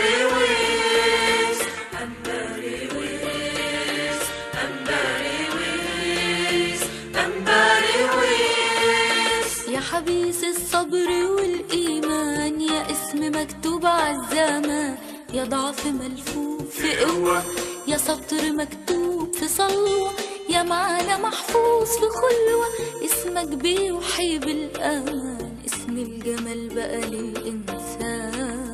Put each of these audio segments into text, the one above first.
يا حبيس الصبر والإيمان يا اسم مكتوب عالزمان يا ضعف ملفوف في قوة يا سطر مكتوب في صلوة يا معنى محفوظ في خلوة اسمك بيوحي بالأمان اسم الجمال بقى للإنسان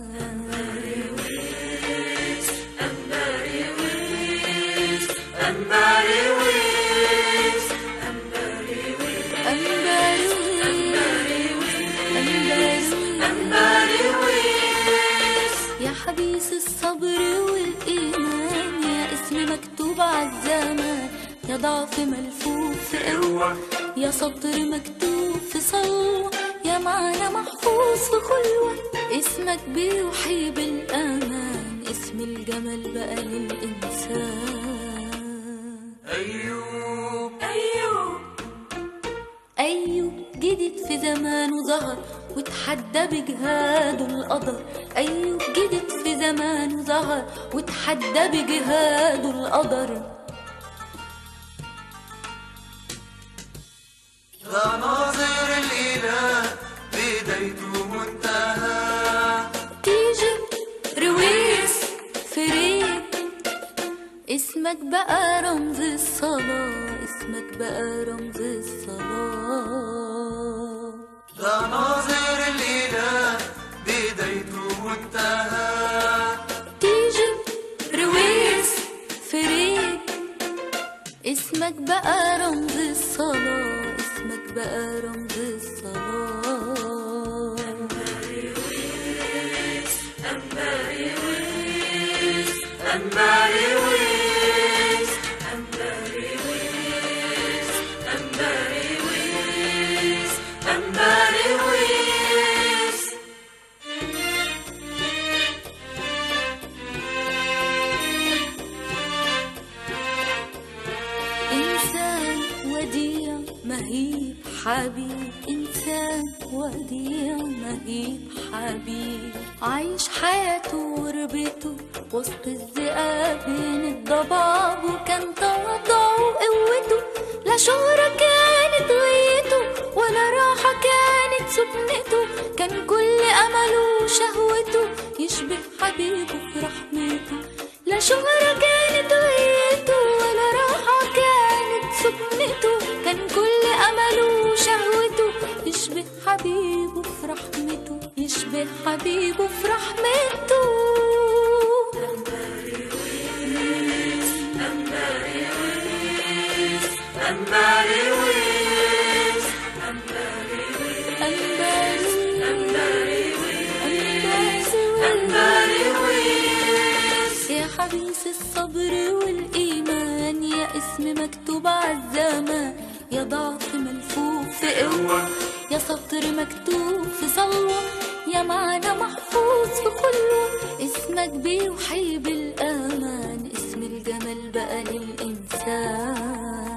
يا حبيس الصبر والإيمان يا اسم مكتوب عالزمان يا ضعف ملفوف في قوة يا سطر مكتوب في صلوة يا معنى محفوظ في خلوة اسمك بيوحي بالأمان اسم الجمال بقى للإنسان أيوب أيوب جديد في زمانه ظهر وتحدى بجهاده القدر أيوب جديد في زمانه ظهر وتحدى بجهاده القدر ده ناظر الإله بدايته منتهى تيجي رويس فريد اسمك بقى رمز الصلاة اسمك بقى رمز الصلاة ده ناظر الإله بدايته منتهى تيجي رويس فريد اسمك بقى رمز الصلاة اسمك بقى رمز الصلاة إنسان وديع مهيب حبيب إنسان وديع مهيب حبيب عايش حياته وربته وسط الذئاب بين الضباب وكان تواضعه وقوته لا شهرة كانت غيته ولا راحة كانت سكنته كان كل أمله وشهوته يشبه حبيبه في رحمته لا شهرة كانت غيته ولا راحة كانت سكنته كان كل أمله وشهوته يشبه حبيبه في رحمته يشبه حبيبه في رحمته يا حبيس الصبر والإيمان يا اسم مكتوب عالزمان يا ضعف ملفوف في قوة يا سطر مكتوب في صلوة يا معنى محفوظ في خلوة اسمك بيوحي بالأمان اسم الجمال بقى للإنسان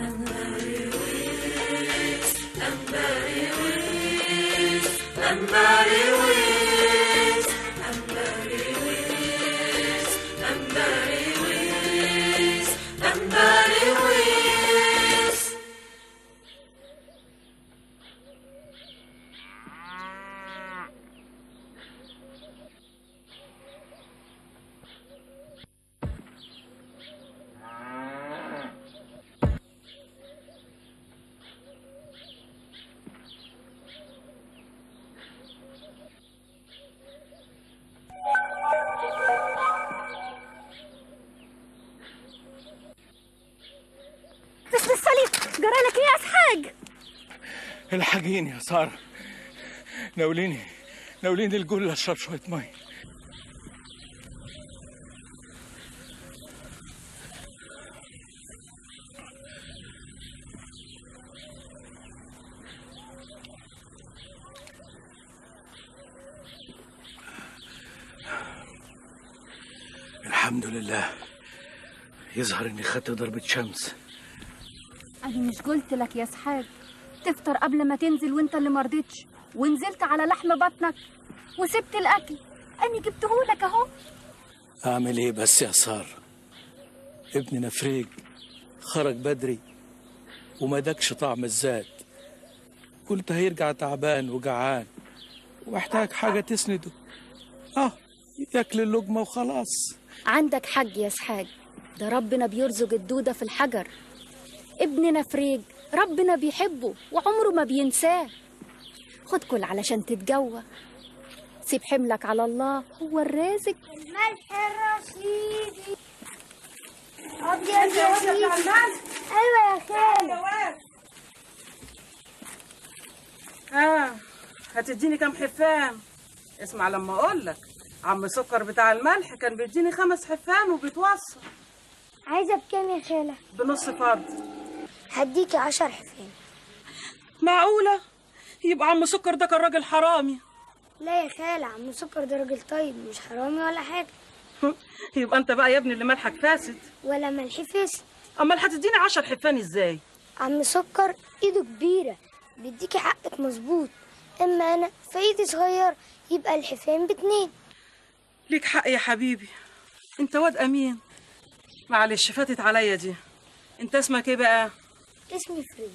بس الصليب جرالك ايه يا اسحاج الحقيني يا سارة ناوليني ناوليني الجلة اشرب شوية مي الحمد لله يظهر اني خدت ضربة شمس انا مش قلت لك يا اسحاج تفطر قبل ما تنزل وانت اللي مرضتش ونزلت على لحم بطنك وسبت الاكل أنا جبتهولك أهو اعمل ايه بس يا ساره ابن نفريج خرج بدري وما دكش طعم الزاد قلت هيرجع تعبان وجعان ومحتاج حاجه تسنده اه ياكل اللقمه وخلاص عندك حج يا سحاج ده ربنا بيرزق الدودة في الحجر ابن نفريج ربنا بيحبه وعمره ما بينساه خد كل علشان تتجوى سيب حملك على الله هو الرازق الملح الرشيدي ابيض يا سيدي ايوه يا خالة ها هتديني كام حفان اسمع لما اقول لك عم سكر بتاع الملح كان بيديني خمس حفان وبيتوصل عايزة بكام يا خالة بنص فرد هديكي عشر حفان معقولة يبقى عم سكر ده كان راجل حرامي لا يا خالة عم سكر ده راجل طيب مش حرامي ولا حاجة يبقى انت بقى يا ابني اللي ملحك فاسد ولا ملح فاسد امال هتديني عشر حفان ازاي عم سكر ايده كبيرة بيديكي حقك مظبوط اما انا فايدي صغير يبقى الحفان باتنين ليك حق يا حبيبي انت واد امين معلش فاتت عليا دي انت اسمك ايه بقى اسمي فريد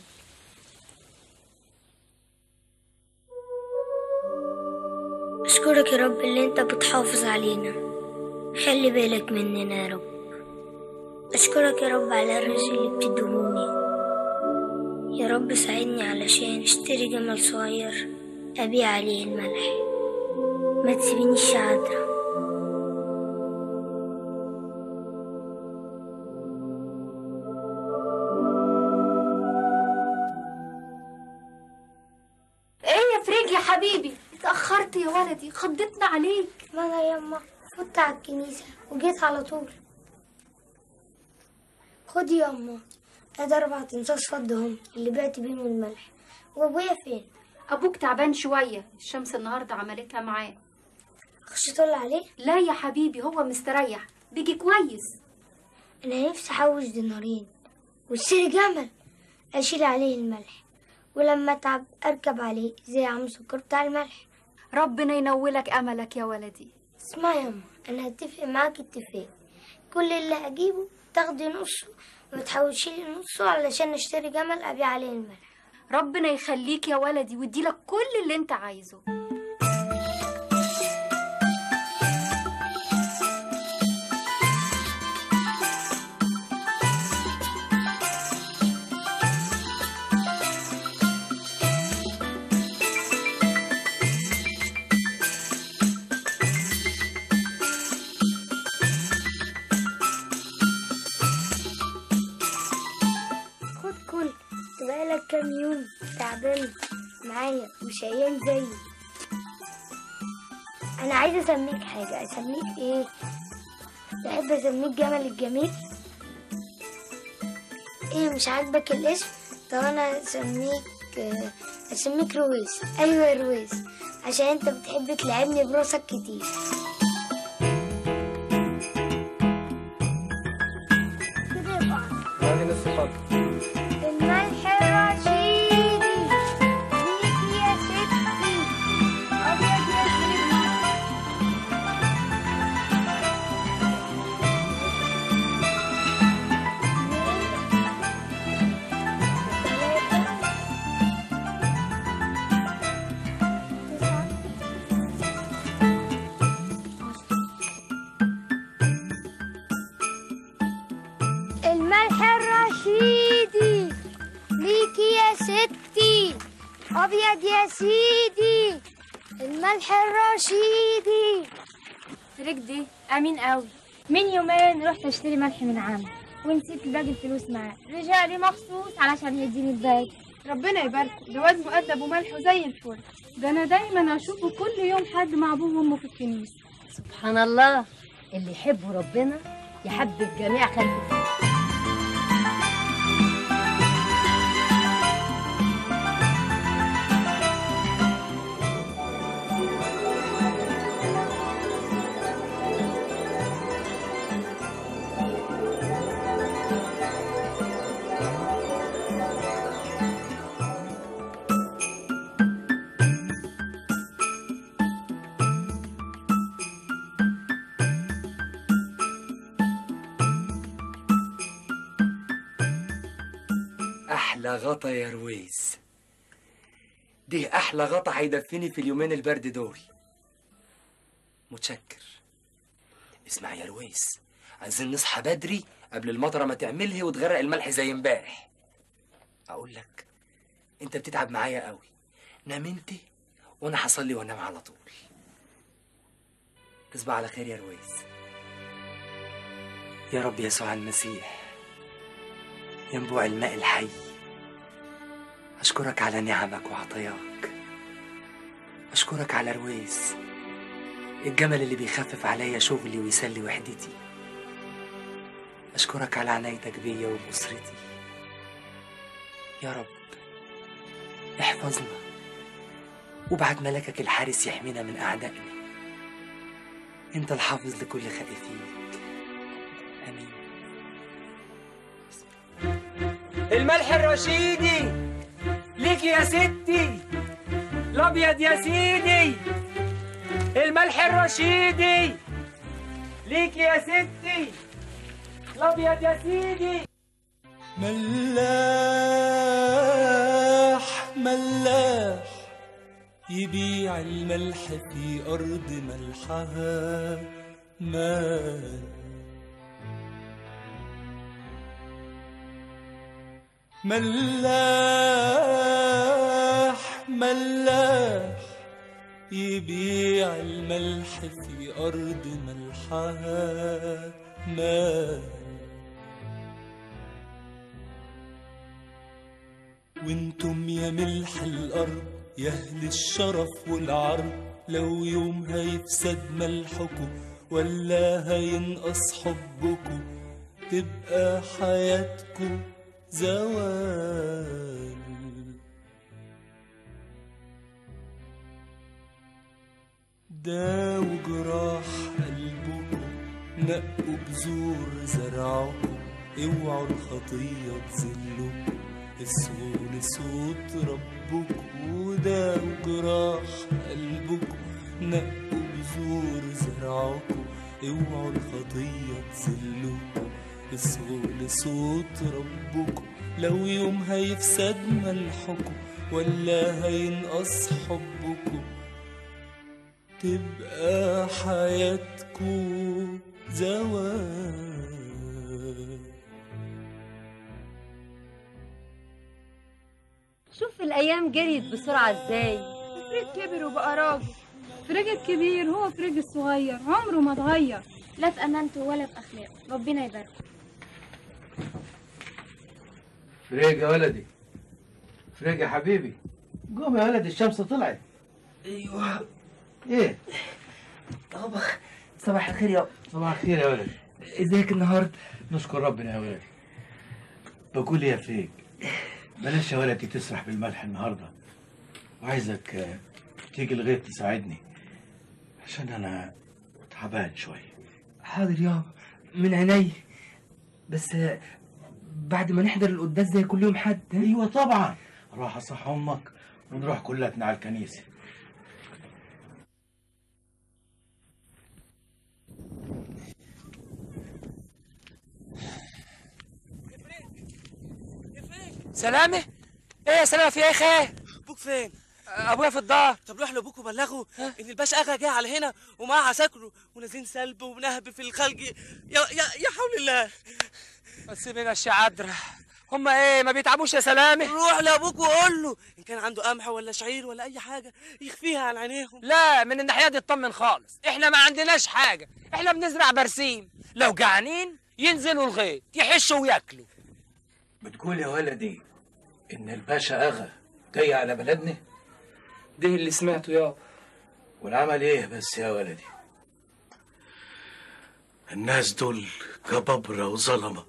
أشكرك يا رب اللي أنت بتحافظ علينا خلي بالك مننا يا رب أشكرك يا رب على الرزق اللي بتدهوني يا رب ساعدني علشان اشتري جمل صغير أبيع عليه الملح ما تسيبنيش عادرة ايه يا فريج يا حبيبي اتأخرت يا ولدي خضتنا عليك ما أنا يما فت على الكنيسة وجيت على طول خدي يما ادي أربع تنصاص فضهم اللي بعت بيهم الملح وأبويا فين؟ ابوك تعبان شوية الشمس النهاردة عملتها معاه أخش أطل عليه؟ لا يا حبيبي هو مستريح بيجي كويس أنا نفسي أحوش دينارين واشتري جمل أشيل عليه الملح ولما أتعب أركب عليه زي عم سكر بتاع الملح ربنا ينولك املك يا ولدي اسمع يما أنا هتفق معاك اتفاق كل اللي هجيبه تاخدي نصه وتحوشي لي نصه علشان اشتري جمل أبيع عليه الملح ربنا يخليك يا ولدي ويديلك كل اللي انت عايزه خد كل بقالك كام يوم تعبان معايا وشقيان زيي انا عايزه اسميك حاجه اسميك ايه تحب اسميك جمل الجميل ايه مش عاجبك الاسم طب انا اسميك آه، اسميك رويس ايوه يا رويس عشان انت بتحب تلعبني براسك كتير كده يبقى هذه نص فرد الملح الرشيدي ليك يا ستي أبيض يا سيدي الملح الرشيدي ليكي يا ستي أبيض يا سيدي الملح الرشيدي رجدي امين قوي من يومين رحت اشتري ملح من عم ونسيت الباقي الفلوس معاه رجع لي مخصوص علشان يديني الباقي ربنا يبارك ده واد مؤدب وملحه زي الفل ده انا دايما اشوفه كل يوم حد مع ابوه وامه في الكنيسه سبحان الله اللي يحبوا ربنا يحبب جميع خلقه فيه احلى غطا يا رويز دي احلى غطا هيدفني في اليومين البرد دول متشكر اسمع يا رويز عايزين نصحى بدري قبل المطره ما تعملها وتغرق الملح زي امبارح اقول لك انت بتتعب معايا قوي نام انت وانا هصلي وانام على طول تصبح على خير يا رويز يا رب يسوع المسيح ينبوع الماء الحي أشكرك على نعمك وعطاياك أشكرك على رويز الجمل اللي بيخفف عليا شغلي ويسلي وحدتي أشكرك على عنايتك بيا وبأسرتي يا رب احفظنا وابعت ملكك الحارس يحمينا من أعدائنا أنت الحافظ لكل خائفيك آمين الملح الرشيدي ليك يا ستي الابيض يا سيدي الملح الرشيدي ليك يا ستي الابيض يا سيدي ملاح ملاح يبيع الملح في أرض ملحها مال ملاح ملاح يبيع الملح في أرض ملحها مال وانتم يا ملح الأرض يا أهل الشرف والعرض لو يوم هيفسد ملحكم ولا هينقص حبكم تبقى حياتكم زوال داو جراح قلبكم نقوا بذور زرعكم اوعوا الخطية تذلكم اسمعوا لصوت ربكم وداو جراح قلبكم نقوا بذور زرعكم اوعوا الخطية تذلكم اصغوا لصوت ربكم لو يوم هيفسد ملحكم ولا هينقص حبكم تبقى حياتكم زوال شوف الأيام جريت بسرعة ازاي فريد كبر وبقى راجل فريج الكبير هو فريج الصغير عمره ما اتغير لا في امانته ولا في اخلاقه ربنا يبارك فريج يا ولدي فريج يا حبيبي قوم يا ولدي الشمس طلعت ايوه ايه بابا صباح الخير يا صباح الخير يا ولدي ازيك النهارده نشكر ربنا يا ولدي بقول يا فريج بلاش يا ولدي تسرح بالملح النهارده وعايزك آه، تيجي الغيط تساعدني عشان انا تعبان شويه حاضر يابا من عيني بس آه، بعد ما نحضر القداس زي كل يوم حد ايوه طبعا راح اصح امك ونروح كلاتنا على الكنيسه سلامة ايه يا سلامة في ايه يا خال ابوك فين؟ ابويا في الدار طب روح لابوك وبلغه ان الباشا اغا جه على هنا ومعاه عساكره ونازلين سلب ونهب في الخلق يا يا يا حول الله بس من الشعدرة هما ايه ما بيتعبوش يا سلامة روح لابوك وقول له ان كان عنده قمح ولا شعير ولا اي حاجه يخفيها عن عينيهم لا من الناحية دي اطمن خالص احنا ما عندناش حاجة احنا بنزرع برسيم لو جعانين ينزلوا الغيط يحشوا وياكلوا بتقول يا ولدي ان الباشا اغا جاي على بلدنا ده اللي سمعته يابا والعمل ايه بس يا ولدي الناس دول كببرة وظلمة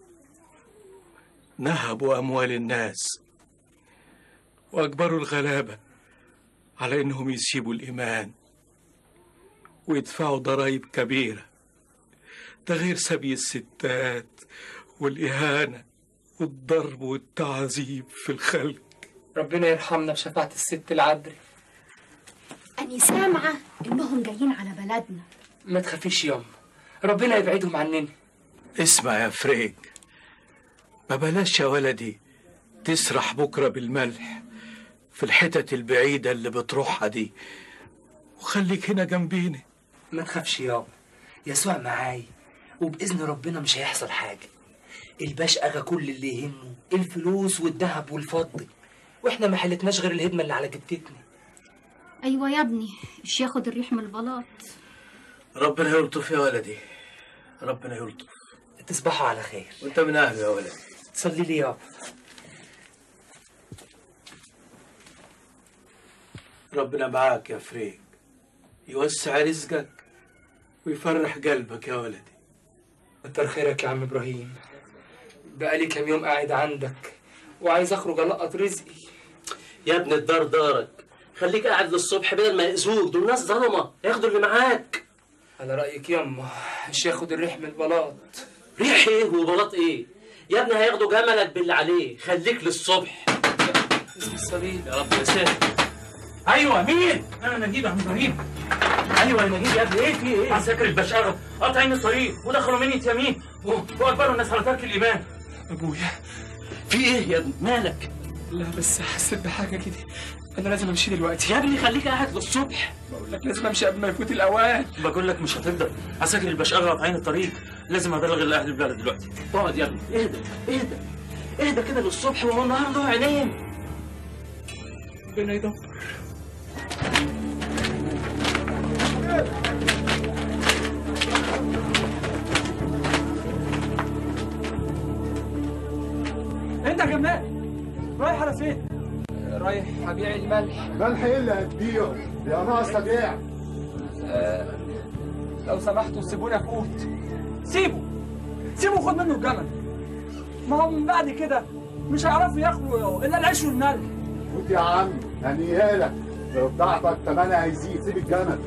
نهبوا أموال الناس وأجبروا الغلابة على إنهم يسيبوا الإيمان ويدفعوا ضرائب كبيرة ده غير سبي الستات والإهانة والضرب والتعذيب في الخلق ربنا يرحمنا بشفاعة الست العدري أني سامعة إنهم جايين على بلدنا ما تخافيش ياما ربنا يبعدهم عننا اسمع يا فريج ما بلاش يا ولدي تسرح بكرة بالملح في الحتت البعيدة اللي بتروحها دي وخليك هنا جنبيني ما تخافش يابا يسوع معاي وبإذن ربنا مش هيحصل حاجة الباش أغا كل اللي يهمه الفلوس والذهب والفضة واحنا ما حلتناش غير الهدمة اللي على جبتتنا ايوه يا ابني مش ياخد الريح من البلاط ربنا يلطف يا ولدي ربنا يلطف تصبحوا على خير وانت من اهله يا ولدي صلي لي يابا ربنا معاك يا فريق يوسع رزقك ويفرح قلبك يا ولدي كتر خيرك يا عم ابراهيم بقالي كام يوم قاعد عندك وعايز اخرج القط رزقي يا ابن الدار دارك خليك قاعد للصبح بدل ما يأذوك دول ناس ظلمه ياخدوا اللي معاك على رايك يما مش ياخد الريح من البلاط ريح ايه وبلاط ايه يا ابني هياخدوا جملك باللي عليه خليك للصبح اسم الصليب يا رب يسهل ايوه مين؟ انا نجيب يا عم ابراهيم ايوه يا نجيب يا ابني ايه في ايه؟ عساكر البشاره قاطعين الطريق ودخلوا مني يمين واجبروا الناس على ترك الايمان ابويا في ايه يا ابني مالك لا بس حسيت بحاجه كده انا لازم امشي دلوقتي يا ابني خليك قاعد للصبح بقول لك لازم امشي قبل ما يفوت الاوان بقول لك مش هتقدر عساكر البشاره قاطعين الطريق لازم ابلغ لاهل البلد دلوقتي اقعد يا ابني اهدى اهدى اهدى كده للصبح وهو النهار له عينين ربنا يدبر انت يا جمال رايح على فين؟ رايح ابيع الملح ملح ايه اللي هتبيعه؟ يا ناقصه بيع آه لو سمحتوا سيبوني افوت سيبه سيبه خد منه الجمل ما هو من بعد كده مش هيعرفوا ياخدوا الا العيش والملح خد يا عم هنيها لك لو بضاعتك تمنها هيزيد سيب الجمل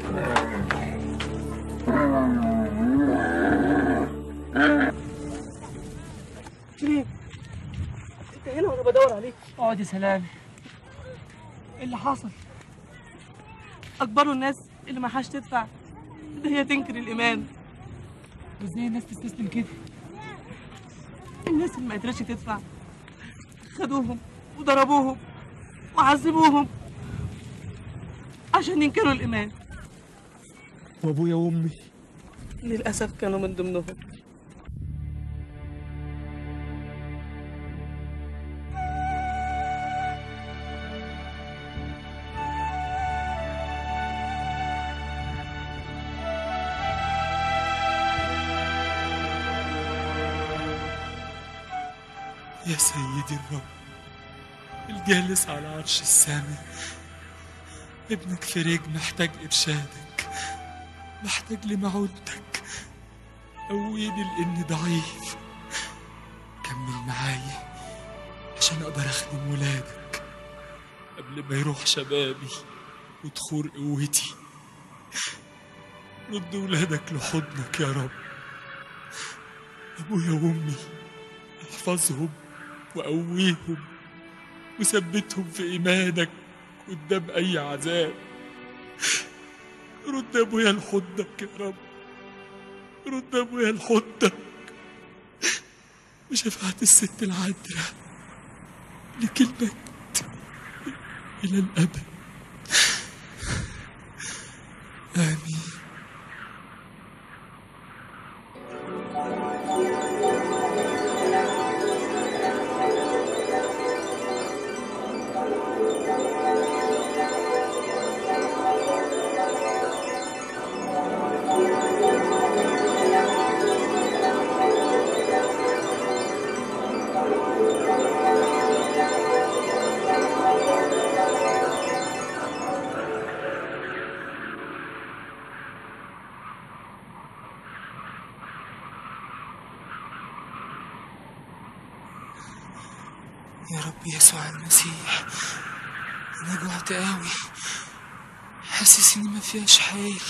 ليه؟ انت هنا وانا بدور عليك اقعد يا سلام ايه اللي حصل؟ اكبروا الناس اللي ما حاش تدفع اللي هي تنكر الايمان وازاي الناس تستسلم كده الناس اللي ما قدرتش تدفع خدوهم وضربوهم وعذبوهم عشان ينكروا الايمان وابويا وامي للاسف كانوا من ضمنهم يا سيدي الرب الجالس على عرش السماء ابنك فريج محتاج إرشادك محتاج لمعونتك قويني لأني ضعيف كمل معايا عشان أقدر أخدم ولادك قبل ما يروح شبابي وتخور قوتي رد ولادك لحضنك يا رب أبويا وأمي احفظهم وقويهم وثبتهم في إيمانك قدام أي عذاب رد أبويا لحضنك يا رب رد أبويا لحضنك وشفاعة الست العذراء لكلمة إلى الأبد آمين يا رب يسوع المسيح انا جوعت قوي حاسس اني ما فيهاش حيل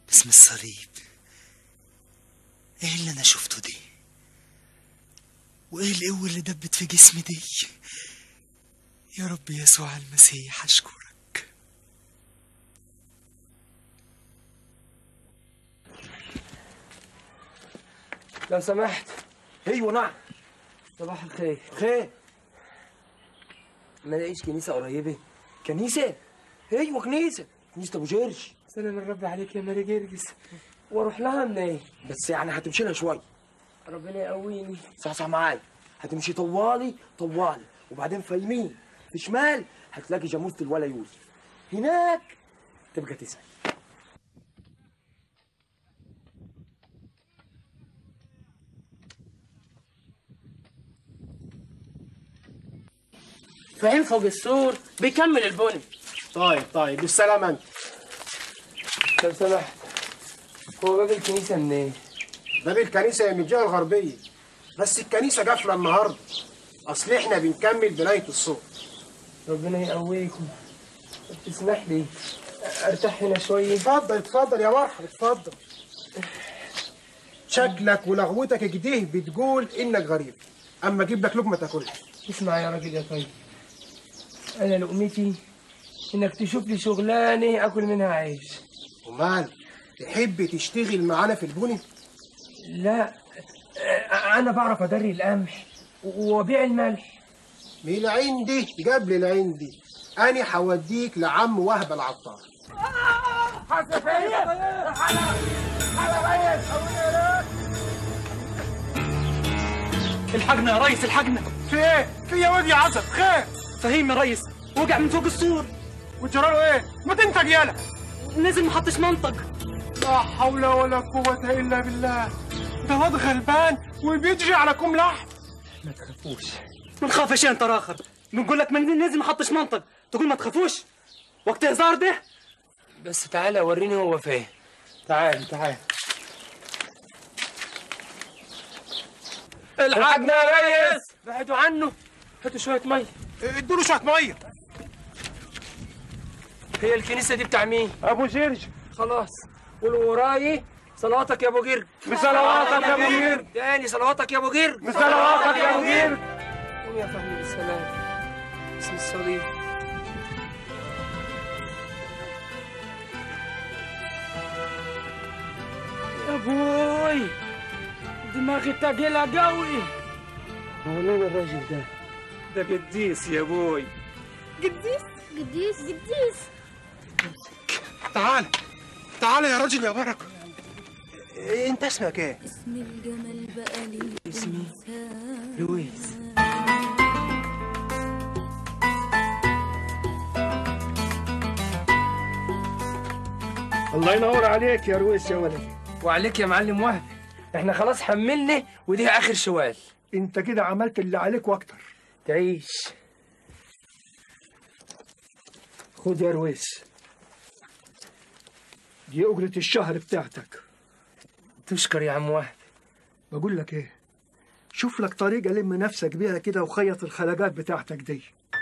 باسم الصليب ايه اللي انا شفته دي وايه القوة اللي دبت في جسمي دي يا رب يسوع المسيح اشكرك لو سمحت ايوه نعم صباح الخير خير ما لاقيش كنيسة قريبة كنيسة؟ ايوه كنيسة كنيسة ابو جرش سلام الرب عليك يا ماري جرجس واروح لها منين؟ بس يعني هتمشي لها شوية ربنا يقويني صح صح معايا هتمشي طوالي طوالي وبعدين في يمين في شمال هتلاقي جاموسة الولا يوسف هناك تبقى تسعة فين فوق السور بيكمل البني طيب طيب بالسلامة انت لو سمحت هو باب الكنيسة منين؟ باب الكنيسة من الجهة الغربية بس الكنيسة قافلة النهاردة أصل إحنا بنكمل بناية الصوت ربنا يقويكم تسمح لي ارتاح هنا شوية اتفضل اتفضل يا مرحبا اتفضل شكلك ولغوتك كده بتقول إنك غريب أما أجيب لك لقمة تاكلها اسمع يا راجل يا طيب انا لقمتي انك تشوف لي شغلانه اكل منها عيش ومال تحب تشتغل معانا في البني؟ لا أ- انا بعرف ادري القمح وابيع الملح من العين دي قبل العين دي أنا هوديك لعم وهب العطار الحقنا يا ريس الحقنا في ايه؟ في يا واد يا عسل خير فهيم يا ريس وقع من فوق السور وجراله ايه؟ ما تنتج يالا نزل ما حطش منطق لا حول ولا قوة إلا بالله ده واد غلبان وبيجري على كم لحم ما تخافوش ما نخافش انت راخر بنقول لك من نزل ما حطش منطق تقول ما تخافوش وقت هزار ده بس تعالى وريني هو فين تعال تعال الحقنا يا ريس بعدوا عنه هاتوا شوية مية ادوا له شوية مية هي الكنيسة دي بتاع مين؟ أبو جرج خلاص قولوا وراي صلواتك يا ابو جرج بصلواتك يا أبو جرج. تاني صلواتك يا ابو جرج بصلواتك يا أبو جرج. قوم يا فهمي بالسلام باسم الصليب يا ابوي دماغي تقيلة قوي هو مين الراجل ده؟ ده قديس يا ابوي قديس قديس قديس تعال تعال يا راجل يا بركة إيه انت اسمك ايه؟ اسم الجمال بقى لي اسمي لويس الله ينور عليك يا رويس يا ولدي وعليك يا معلم وهب احنا خلاص حملنا ودي اخر شوال انت كده عملت اللي عليك واكتر تعيش خد يا رويس دي أجرة الشهر بتاعتك تشكر يا عم وهب بقول لك ايه شوف لك طريقة لم نفسك بيها كده وخيط الخلاجات بتاعتك دي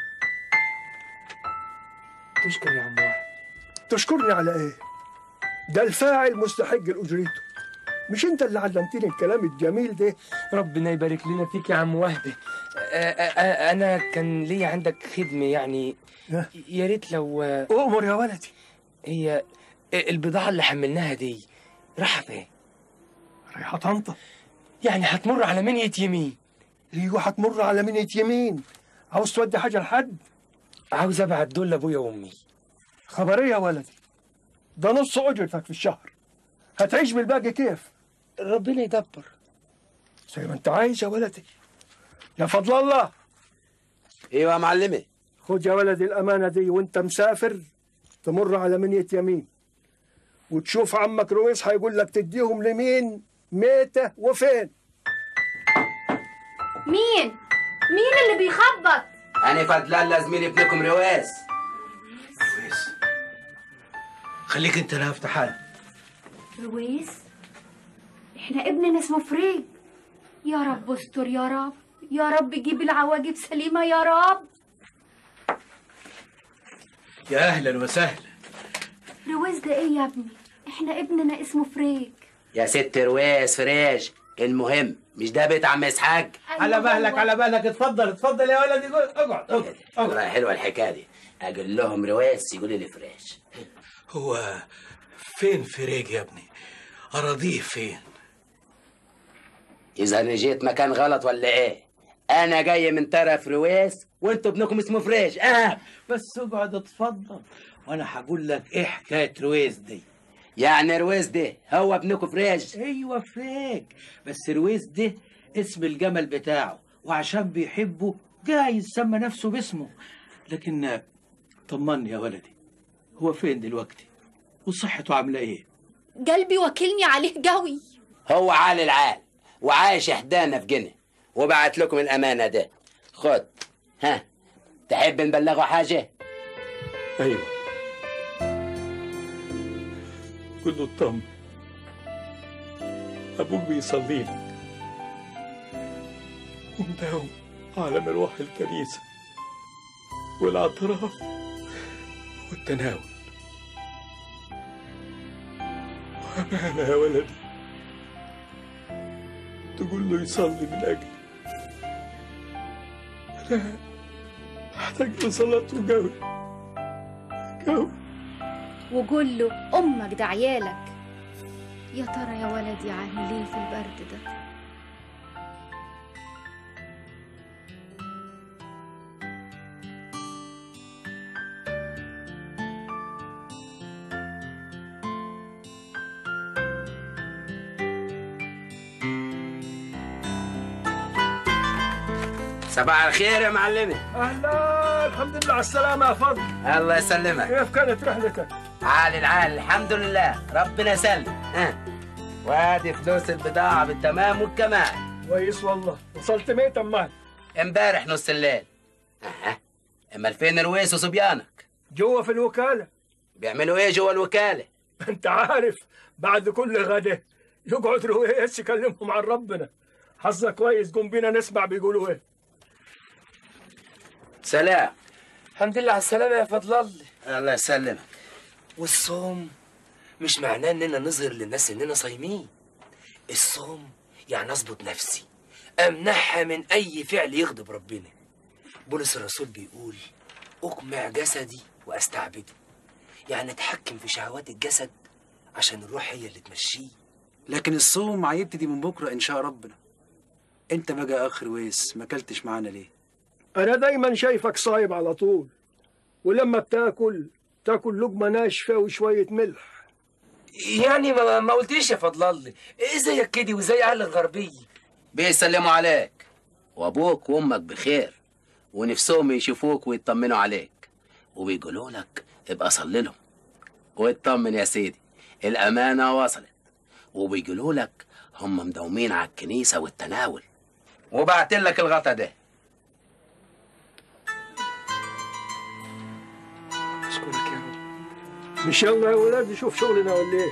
تشكر يا عم وهب تشكرني على ايه ده الفاعل مستحق لأجرته مش انت اللي علمتني الكلام الجميل ده ربنا يبارك لنا فيك يا عم وهبي انا كان لي عندك خدمه يعني يا ريت لو أؤمر يا ولدي هي البضاعه اللي حملناها دي رايحه فين رايحة طنطا يعني هتمر على منية يمين ايوه هتمر على منية يمين عاوز تودي حاجة لحد عاوز ابعت دول لابويا وامي خبرية يا ولدي ده نص أجرتك في الشهر هتعيش بالباقي كيف ربنا يدبر زي ما انت عايز يا ولدي يا فضل الله ايوه يا معلمي خد يا ولدي الأمانة دي وانت مسافر تمر على منية يمين وتشوف عمك رويس هيقول لك تديهم لمين ميتة وفين مين مين اللي بيخبط انا فضلان زميلي ابنكم رواس خليك انت لا افتح حالك رويس احنا ابننا اسمه فريد يا رب استر يا رب يا رب جيب العواجب سليمة يا رب يا اهلا وسهلا رويس ده ايه يا ابني احنا ابننا اسمه فريج يا ست رواس فريش المهم مش ده بيت عم اسحاق على مهلك على بالك اتفضل اتفضل يا ولدي قول- اقعد اقعد والله حلوه الحكايه دي اقول لهم رواس يقولوا لي فريش هو فين فريج يا ابني اراضيه فين اذا انا جيت مكان غلط ولا ايه انا جاي من طرف رواس وانتوا ابنكم اسمه فريش اه بس اقعد اتفضل وانا هقول لك ايه حكايه رويس دي يعني رويس ده هو ابنكم فريش ايوه فريج بس رويس ده اسم الجمل بتاعه وعشان بيحبه جاي يسمى نفسه باسمه لكن آه، طمني يا ولدي هو فين دلوقتي وصحته عامله ايه قلبي وكلني عليه قوي هو عال العال وعايش احدانا في جنة وبعت لكم الامانه ده خد ها تحب نبلغه حاجه ايوه قل له اطمن ابوك بيصلي لك ومداوم على مروح الكنيسه والاعتراف والتناول وامانه يا ولدي تقول له يصلي من اجلي انا محتاج لصلاته قوي قوي وقول له امك ده عيالك يا ترى يا ولدي عامل ايه في البرد ده صباح الخير يا معلمي اهلا الحمد لله على السلامة يا فضل الله يسلمك كيف كانت رحلتك؟ عال العال الحمد لله ربنا يسلم ها وادي فلوس البضاعة بالتمام والكمال كويس والله وصلت ميت امال امبارح نص الليل اها امال فين رويس وصبيانك جوا في الوكالة بيعملوا ايه جوا الوكالة انت عارف بعد كل غدا يقعد رويس يكلمهم عن ربنا حظك كويس قوم بينا نسمع بيقولوا ايه سلام الحمد لله على السلامة يا فضل الله الله يسلمك والصوم مش معناه اننا نظهر للناس اننا صايمين الصوم يعني اظبط نفسي امنعها من اي فعل يغضب ربنا بولس الرسول بيقول اقمع جسدي واستعبده يعني اتحكم في شهوات الجسد عشان الروح هي اللي تمشيه لكن الصوم هيبتدي من بكره ان شاء ربنا انت بقى يا اخ رويس ما اكلتش معانا ليه انا دايما شايفك صايم على طول ولما بتاكل تاكل لقمة ناشفة وشوية ملح يعني ما, ما قلتليش يا فضل الله ايه زيك كده وزي اهل الغربيه بيسلموا عليك وابوك وامك بخير ونفسهم يشوفوك ويطمنوا عليك وبيقولوا لك ابقى صلي لهم واطمن يا سيدي الامانه وصلت وبيقولوا لك هم مداومين على الكنيسه والتناول وبعت لك الغطا ده اشكرك يا رب مش يلا يا ولاد نشوف شغلنا ولا ايه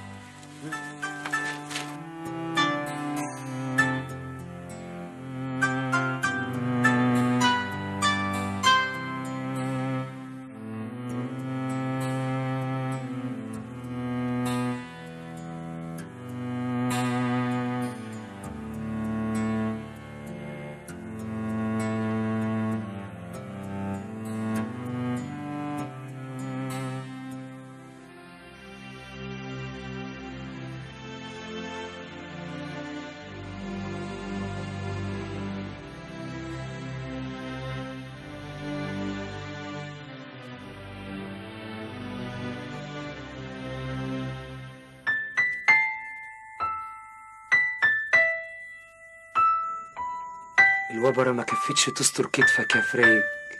الوبرة ما كفتش تستر كتفك يا فريج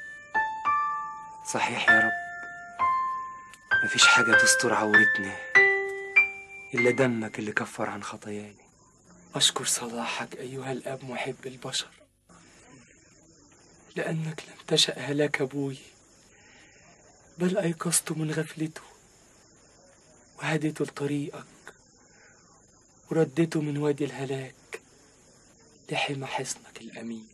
صحيح يا رب مفيش حاجة تستر عورتنا إلا دمك اللي كفر عن خطاياي أشكر صلاحك أيها الأب محب البشر لأنك لم تشأ هلاك أبوي بل أيقظته من غفلته وهديته لطريقك وردته من وادي الهلاك لحمى حصنك الأمين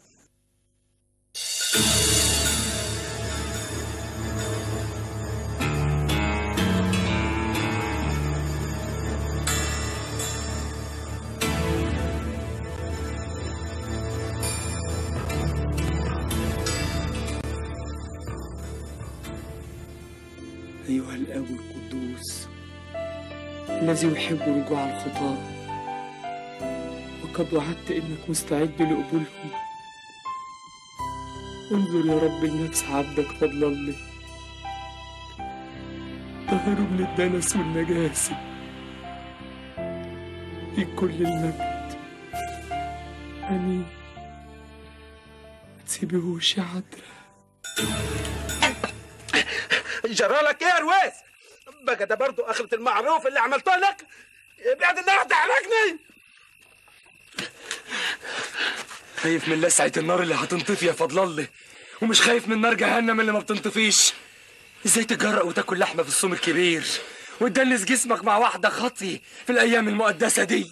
أيها الآب القدوس الذي يحب رجوع الخطاة وقد وعدت إنك مستعد لقبولهم انظر يا رب لنفس عبدك فضل الله طهره من الدنس والنجاسة في كل المجد آمين ما تسيبيهوش يا عدرا جرالك ايه يا رويس بقى ده برضو اخرة المعروف اللي عملته لك بعد النار تحرقني خايف من لسعة النار اللي هتنطفي يا فضل الله ومش خايف من نار جهنم اللي ما بتنطفيش ازاي تجرأ وتاكل لحمة في الصوم الكبير وتدنس جسمك مع واحدة خطي في الأيام المقدسة دي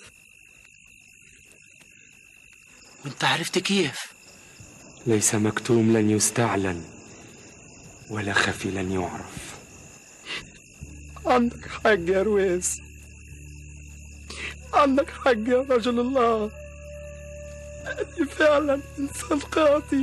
وانت عرفت كيف ليس مكتوم لن يستعلن ولا خفي لن يعرف عندك حق يا رويس عندك حق يا رجل الله أني فعلا إنسان خاطي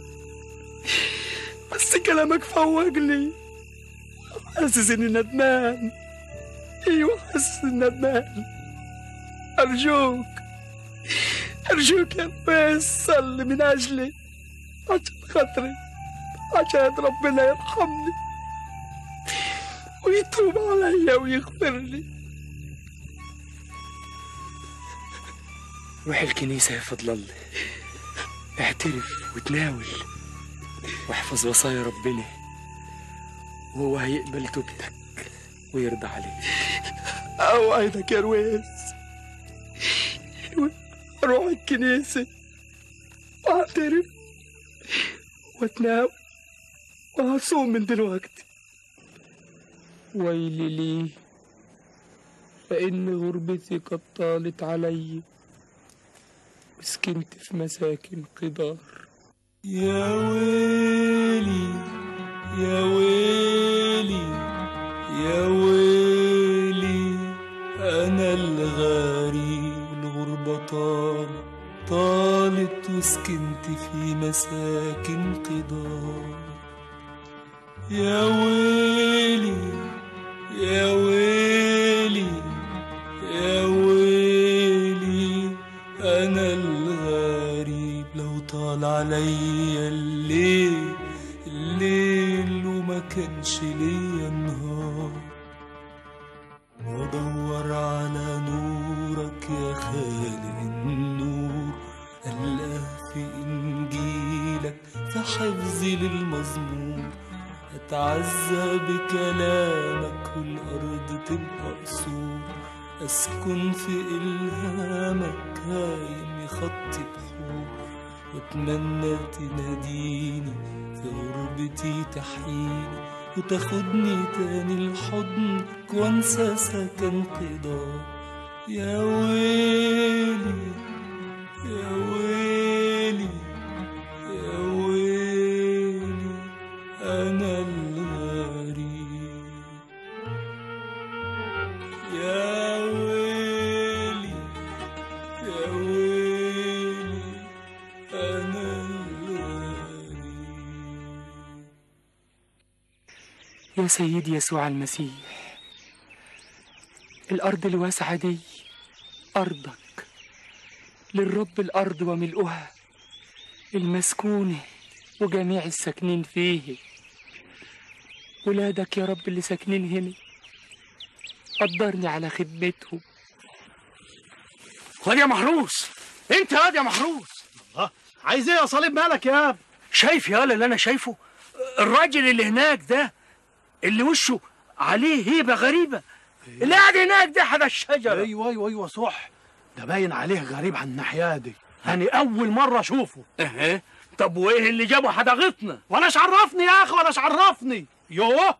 بس كلامك فوق لي حاسس إني ندمان أيوة حاسس إني ندمان أرجوك أرجوك يا رويس صلي من أجلي عشان خاطري عشان ربنا يرحمني ويتوب عليا ويغفر لي روح الكنيسة يا فضل الله اعترف وتناول واحفظ وصايا ربنا وهو هيقبل توبتك ويرضى عليك أوعدك يا رويس أروح الكنيسة وأعترف وأتناول وأصوم من دلوقتي ويلي لي فإن غربتي قد طالت علي وسكنت في مساكن قدار يا ويلي يا ويلي يا ويلي أنا الغريب الغربة طالت طالت وسكنت في مساكن قدار يا ويلي يا ويلي يا ويلي أنا الغريب لو طال عليا الليل الليل وما كانش ليا نهار وادور على نورك يا خالق النور ألقاه في إنجيلك في حفظي للمزمور أتعزى بكلامك والأرض تبقى قصور أسكن في إلهامك هايم يخطي بحور وأتمنى تناديني في غربتي تحييني وتاخدني تاني لحضنك وانسى سكن قضاء يا ويلي يا ويلي يا ويلي أنا الغريب يا ويلي يا ويلي أنا الغريب يا سيدي يسوع المسيح الأرض الواسعة دي أرضك للرب الأرض وملؤها المسكونة وجميع الساكنين فيه ولادك يا رب اللي ساكنين هنا قدرني على خدمتهم خد يا محروس انت يا يا محروس عايز ايه يا صليب مالك يا اب شايف يا اللي انا شايفه الراجل اللي هناك ده اللي وشه عليه هيبه غريبه اللي قاعد هناك ده حدا الشجره ايوه ايوه ايوه صح ده باين عليه غريب عن الناحيه دي انا اول مره اشوفه ايه طب وايه اللي جابه حداغتنا ولاش عرفني يا اخي ولاش عرفني يوه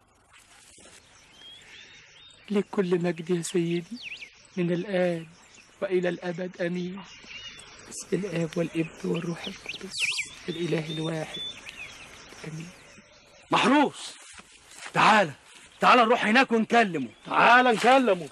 لك كل مجد يا سيدي من الآن وإلى الأبد آمين بسم الآب والابن والروح القدس الإله الواحد آمين محروس تعالى تعالى نروح هناك ونكلمه تعالى نكلمه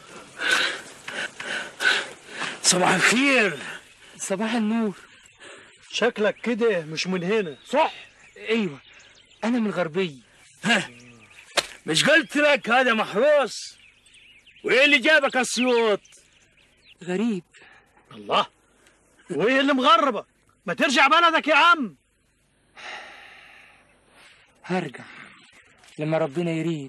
صباح الخير صباح النور شكلك كده مش من هنا صح ايوه انا من غربيه ها مش قلت لك هذا محروس وايه اللي جابك اسيوط غريب الله وايه اللي مغربك ما ترجع بلدك يا عم هرجع لما ربنا يريد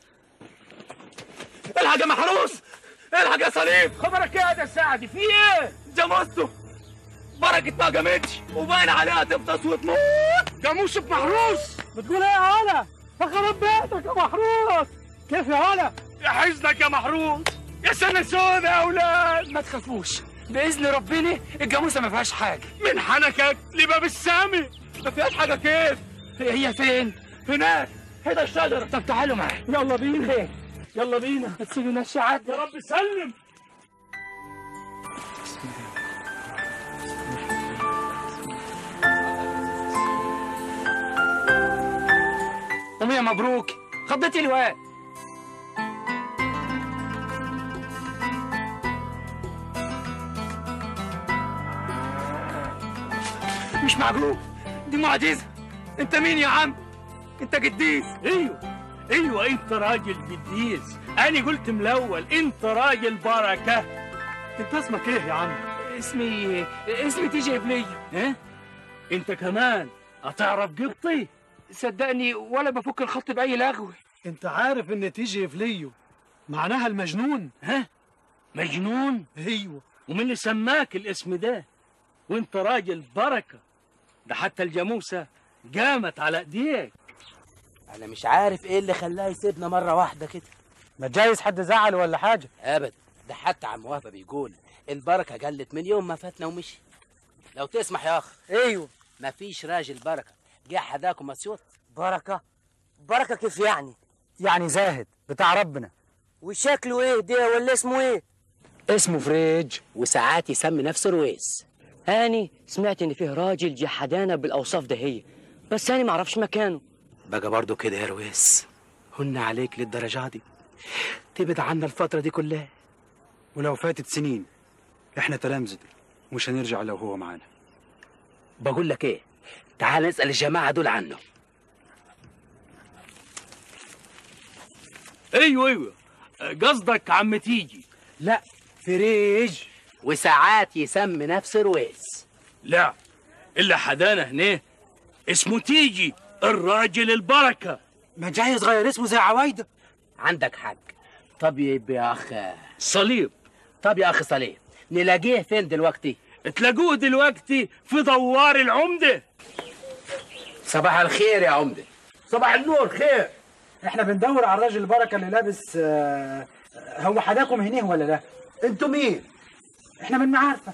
الحق يا محروس الحق يا صليب خبرك ايه يا سعدي في ايه جاموسته بركة ما قامتش وباين عليها تفطس وتموت جاموسة محروس بتقول ايه يا هلا فخرب بيتك يا محروس كيف يا هلا يا حزنك يا محروس يا سنة سودة يا اولاد ما تخافوش باذن ربنا الجاموسه ما فيهاش حاجه من حنكك لباب السامي ما فيهاش حاجة كيف هي فين هناك هنا الشجرة طب تعالوا معايا يلا بينا خير يلا بينا ما تسيبوناش عاد يا رب سلم قومي يا مبروك خضتي الواد مش معقول دي معجزة انت مين يا عم انت قديس ايوه ايوه انت راجل قديس انا قلت من الاول انت راجل بركة انت اسمك ايه يا عم اسمي اسمي تيجي ابلي ايه انت كمان هتعرف قبطي صدقني ولا بفك الخط باي لغو انت عارف ان تيجي فليو معناها المجنون ها مجنون ايوه ومين اللي سماك الاسم ده وانت راجل بركه ده حتى الجاموسه قامت على ايديك انا مش عارف ايه اللي خلاه يسيبنا مره واحده كده ما جايز حد زعل ولا حاجة ابدا ده حتى عم وهبه بيقول البركه قلت من يوم ما فاتنا ومشي لو تسمح يا اخ ايوه مفيش راجل بركه جه حداكم اسيوط بركة بركة كيف يعني يعني زاهد بتاع ربنا وشكله ايه ده ولا اسمه ايه اسمه فريج وساعات يسمي نفسه رويس هاني سمعت ان فيه راجل جحدانه بالاوصاف ده هي بس هاني معرفش مكانه بقى برضه كده يا رويس هن عليك للدرجه دي تبعد عنا الفتره دي كلها ولو فاتت سنين احنا تلامذة مش هنرجع لو هو معانا بقول لك ايه تعال نسال الجماعه دول عنه ايوه ايوه قصدك عم تيجي لا فريج وساعات يسمي نفسه رويس لا اللي حدانا هنا اسمه تيجي الراجل البركه ما جايز غير اسمه زي عوايده عندك حق طب يبقى يا اخ صليب طب يا اخ صليب نلاقيه فين دلوقتي تلاقوه دلوقتي في دوار العمده صباح الخير يا عمده صباح النور خير احنا بندور على الراجل البركة اللي لابس آه، هو حداكم هنيه ولا لا انتوا مين احنا من معارفة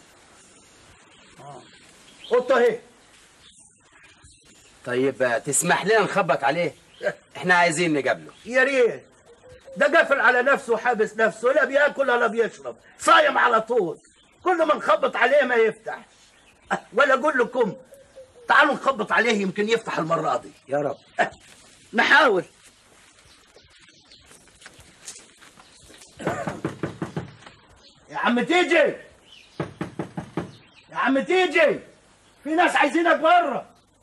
قطه اهي طيب تسمح لنا نخبط عليه احنا عايزين نقابله يا ريت ده قافل على نفسه وحابس نفسه لا بياكل ولا بيشرب صايم على طول كل ما نخبط عليه ما يفتح أه، ولا اقول لكم تعالوا نخبط عليه يمكن يفتح المره دي يا رب أه، نحاول يا عم تيجي يا عم تيجي في ناس عايزينك بره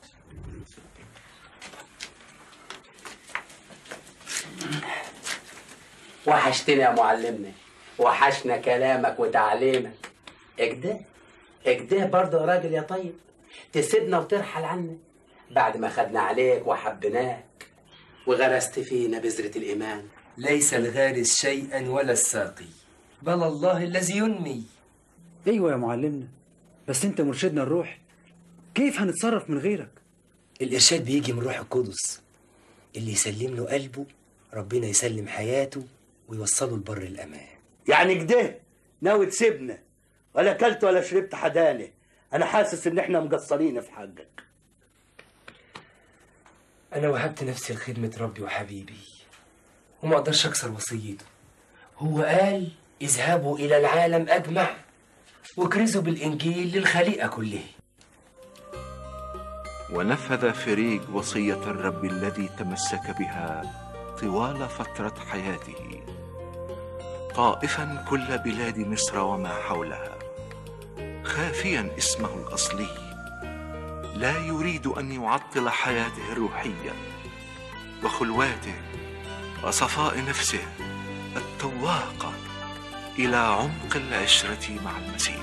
وحشتني يا معلمنا وحشنا كلامك وتعليمك اكده اكده برضه يا راجل يا طيب تسيبنا وترحل عنا بعد ما خدنا عليك وحبناك وغرست فينا بذرة الإيمان ليس الغارس شيئا ولا الساقي بل الله الذي ينمي ايوه يا معلمنا بس انت مرشدنا الروحي كيف هنتصرف من غيرك الإرشاد بيجي من روح القدس اللي يسلم له قلبه ربنا يسلم حياته ويوصله لبر الأمان يعني كده ناوي تسيبنا ولا اكلت ولا شربت حدانه انا حاسس ان احنا مقصرين في حقك أنا وهبت نفسي لخدمة ربي وحبيبي وما أقدرش أكسر وصيته هو قال اذهبوا إلى العالم أجمع واكرزوا بالإنجيل للخليقة كلها ونفذ فريج وصية الرب الذي تمسك بها طوال فترة حياته طائفا كل بلاد مصر وما حولها خافيا اسمه الأصلي لا يريد أن يعطل حياته الروحية وخلواته وصفاء نفسه التواقة إلى عمق العشرة مع المسيح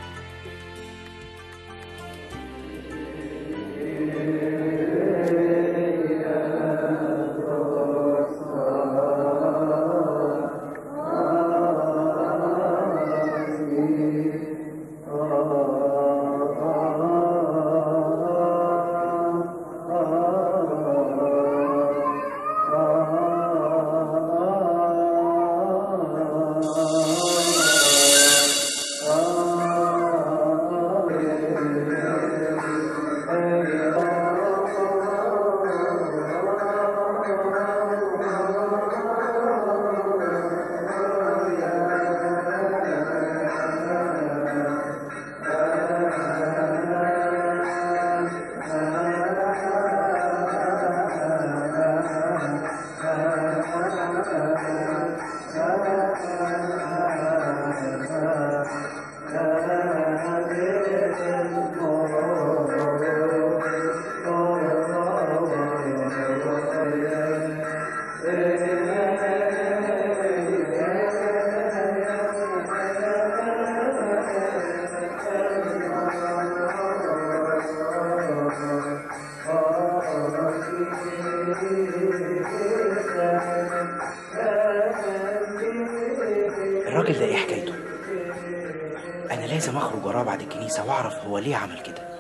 الراجل ده ايه حكايته انا لازم اخرج وراه بعد الكنيسه واعرف هو ليه عمل كده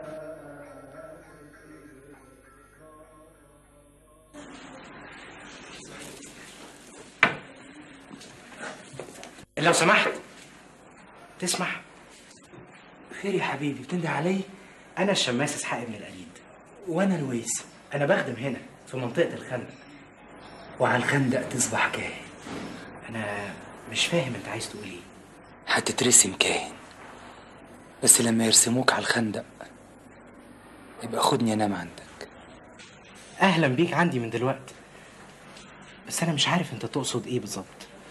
لو سمحت تسمح خير يا حبيبي بتنده علي انا الشماس اسحاق ابن القليد وانا لويس انا بخدم هنا في منطقه الخندق وعلى الخندق تصبح كاهن انا مش فاهم انت عايز تقول ايه هتترسم كاهن بس لما يرسموك على الخندق يبقى خدني انام عندك اهلا بيك عندي من دلوقتي بس انا مش عارف انت تقصد ايه بالظبط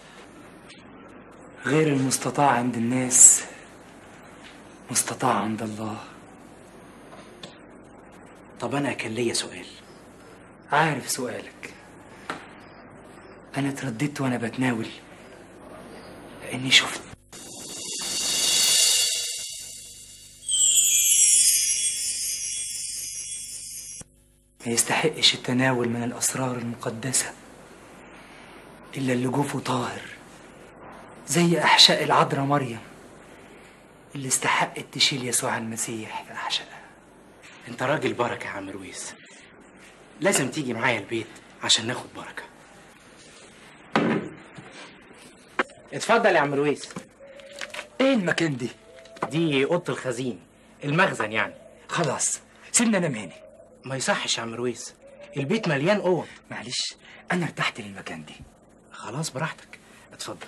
غير المستطاع عند الناس مستطاع عند الله طب انا كان ليا سؤال عارف سؤالك انا اترددت وانا بتناول لاني شفت ما يستحقش التناول من الاسرار المقدسه الا اللي جوفه طاهر زي احشاء العذراء مريم اللي استحقت تشيل يسوع المسيح في احشائها انت راجل بركه يا عم رويس لازم تيجي معايا البيت عشان ناخد بركه اتفضل يا عم رويس ايه المكان دي دي اوضه الخزين المخزن يعني خلاص سيبني انام هنا ما يصحش يا عم رويس البيت مليان اوض معلش انا ارتحت للمكان دي خلاص براحتك اتفضل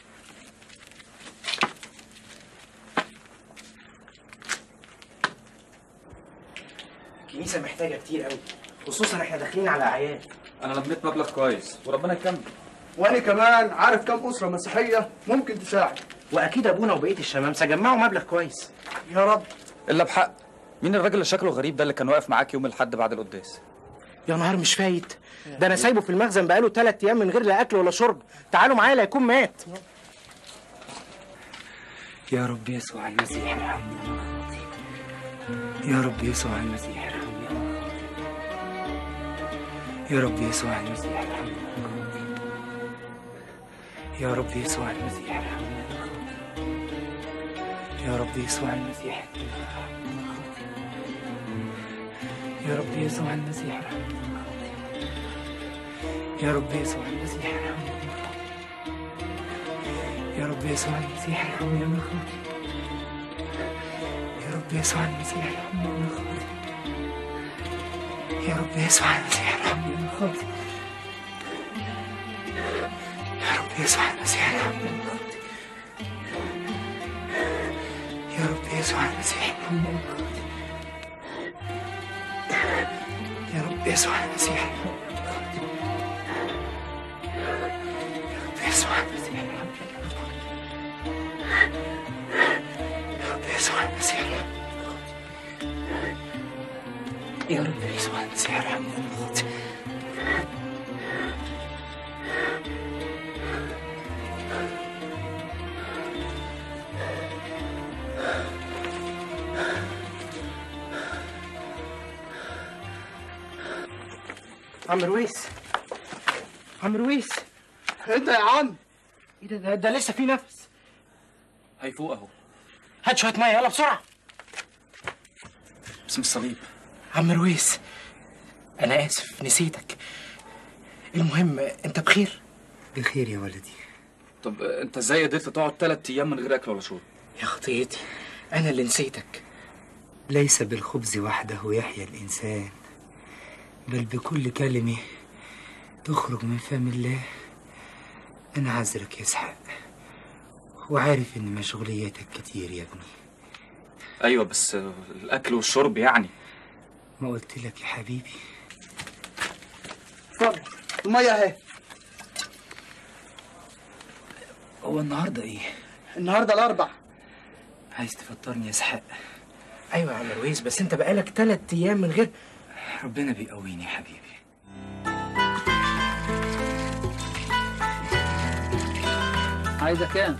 الكنيسه محتاجه كتير قوي خصوصا احنا داخلين على اعياد انا لميت مبلغ كويس وربنا يكمل وانا كمان عارف كم اسره مسيحيه ممكن تساعد واكيد ابونا وبقيه الشمامسه جمعوا مبلغ كويس يا رب الا بحق مين الراجل اللي شكله غريب ده اللي كان واقف معاك يوم الحد بعد القداس يا نهار مش فايت ده انا سايبه في المخزن بقاله ثلاث ايام من غير لا اكل ولا شرب تعالوا معايا لا يكون مات يا رب يسوع المسيح ارحمني يا رب يسوع المسيح ارحمني يا رب يسوع المسيح ارحمني يا رب يسوع المسيح ارحمني يا رب يسوع المسيح يا رب يسوع المسيح ارحمني يا رب يسوع المسيح ارحمني يا رب يسوع المسيح ارحمني يا اخوتي يا رب يسوع المسيح ارحمني يا اخوتي يا رب يسوع المسيح ارحمني يا اخوتي يا رب يسوع المسيح ارحمني يا اخوتي يا رب يسوع المسيح ارحمني يا اخوتي يا رب يسوع المسيح ارحمني يا رب يسوع المسيح ارحمني يا رب يسوع المسيح يا رب يسوع المسيح ارحمني يا اخوتي عم رويس عم رويس انت يا عم ايه ده, ده, ده لسه في نفس هيفوق اهو هات شويه ميه يلا بسرعه باسم الصليب عم رويس انا اسف نسيتك المهم انت بخير بخير يا ولدي طب انت ازاي قدرت تقعد ثلاث ايام من غير اكل ولا شرب يا خطيتي انا اللي نسيتك ليس بالخبز وحده يحيا الإنسان بل بكل كلمة تخرج من فم الله أنا عذرك يا إسحاق وعارف إن مشغولياتك كتير يا ابني ايوه بس الاكل والشرب يعني ما قلت لك يا حبيبي اتفضل الميه اهي هو النهارده ايه؟ النهارده الاربع عايز تفطرني يا إسحاق ايوه يا عم رويس بس انت بقالك ثلاث ايام من غير ربنا بيقويني يا حبيبي عايزة كام؟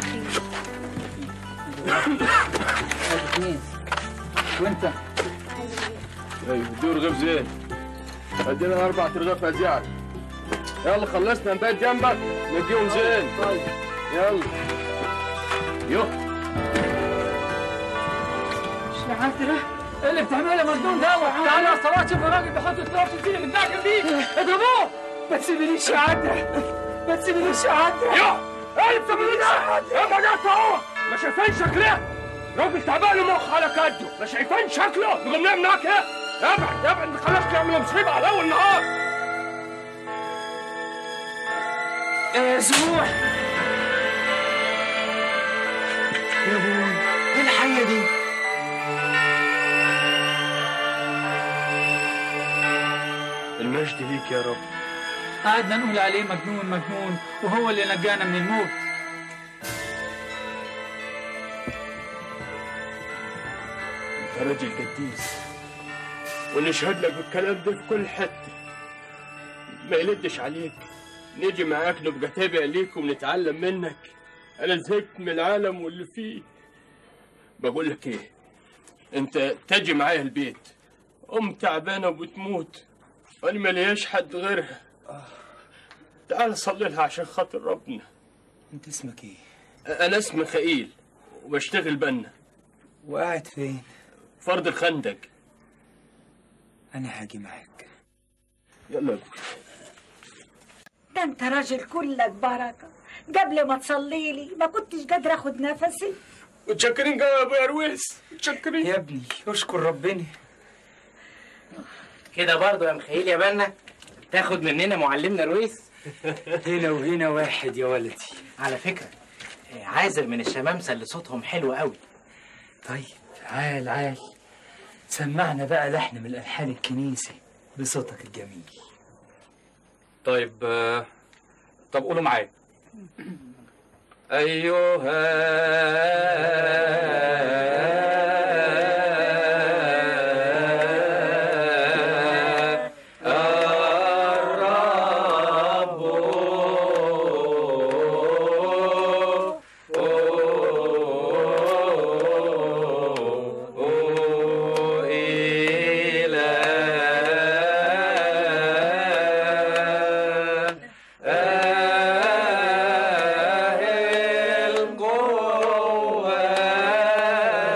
اثنين وانت ايوه دي رغيف زين ادينا اربع رغيف ازياء يلا خلصنا نبات جنبك نديهم زين طيب يلا يو يا عاترة ايه اللي بتعمله يا مجنون ده؟ تعالى يا صلاة شوف الراجل بيحط التراب في الزين بتاعك دي اضربوه ما تسيبنيش يا عاترة ما تسيبنيش يا عاترة يو ايه بتعملوا ده؟ ايه ما جت اهو ما شايفين شكله؟ راجل تعبان مخ على كده ما شايفين شكله؟ نقوم نعمل معاك ايه؟ ابعد ابعد خلاص نعمل مصيبه على اول نهار يا يسوع يا ابوي ايه الحيه دي المجد ليك يا رب قعدنا نقول عليه مجنون مجنون وهو اللي نجانا من الموت انت راجل قديس ونشهد لك بالكلام ده في كل حته ما يلدش عليك نيجي معاك نبقى تابع ليك ونتعلم منك انا زهقت من العالم واللي فيه بقول لك ايه انت تجي معايا البيت ام تعبانه وبتموت وانا ملياش حد غيرها تعال صلي لها عشان خاطر ربنا انت اسمك ايه؟ انا اسمي خليل وبشتغل بنا وقاعد فين؟ فرد الخندق انا هاجي معاك يلا يا ده انت راجل كلك بركه قبل ما تصلي لي ما كنتش قادره اخد نفسي متشكرين قوي يا ابو يرويس متشكرين يا ابني اشكر ربنا كده برضه يا مخيل يا بنا تاخد مننا معلمنا رويس هنا وهنا واحد يا ولدي على فكره آه، عازر من الشمامسه اللي صوتهم حلو قوي طيب عال عال سمعنا بقى لحن من الالحان الكنيسه بصوتك الجميل طيب آه، طب قولوا معايا أيها الرب إله القوة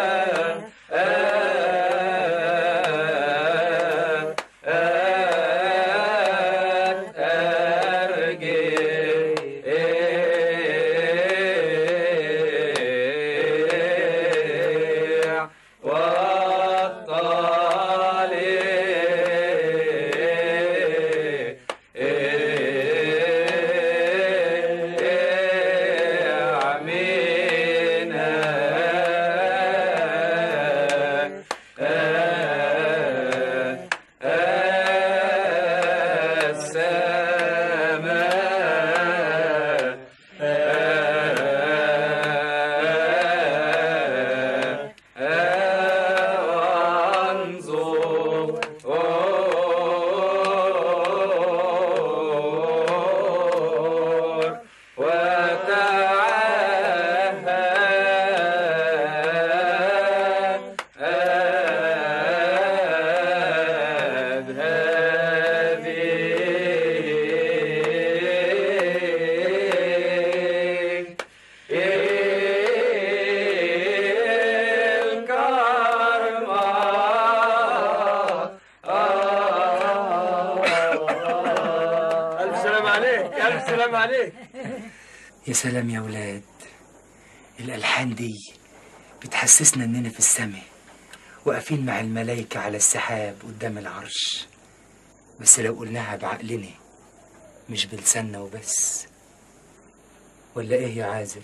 عليك الف سلام عليك يا سلام يا ولاد الألحان دي بتحسسنا إننا في السماء واقفين مع الملايكة على السحاب قدام العرش بس لو قلناها بعقلنا مش بلساننا وبس ولا إيه يا عازر؟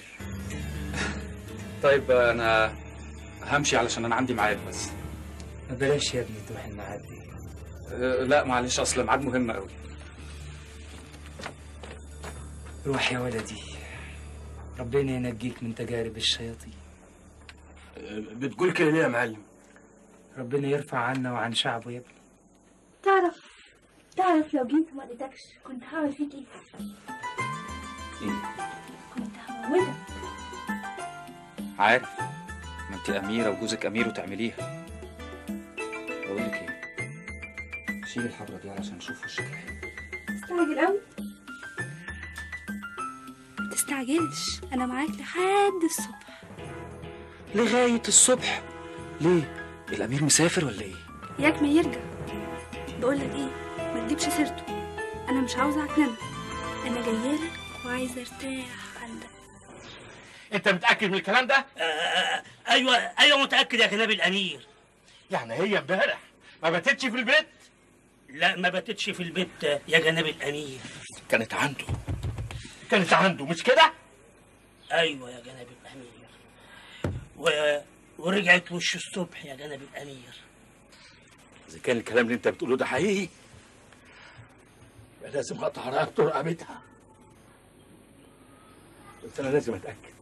طيب انا همشي علشان انا عندي ميعاد بس ما بلاش يا ابني تروح الميعاد دي أه، لا معلش اصل الميعاد مهم قوي روح يا ولدي ربنا ينجيك من تجارب الشياطين بتقول كده ليه يا معلم؟ ربنا يرفع عنا وعن شعبه يا ابني تعرف تعرف لو جيت وما لقيتكش كنت هعمل فيك ايه؟ ايه كنت هموتك عارف ما انت اميره وجوزك امير وتعمليها بقول لك ايه شيل الحبره دي علشان اشوف وشك الحلو مستعجل قوي ما تستعجلش انا معاك لحد الصبح لغايه الصبح ليه الامير مسافر ولا ايه ياك ما يرجع بقول لك ايه ما تجيبش سيرته انا مش عاوزه اعكننه انا جايه لك وعايزه ارتاح عندك انت متاكد من الكلام ده؟ ايوه ايوه متاكد يا جناب الامير يعني هي امبارح ما باتتش في البيت؟ لا ما باتتش في البيت يا جناب الامير كانت عنده كانت عنده مش كده؟ ايوه يا جناب الامير و... ورجعت وش الصبح يا جناب الامير اذا كان الكلام اللي انت بتقوله ده حقيقي يبقى لازم اقطع رقبته رقبتها بس انا لازم اتاكد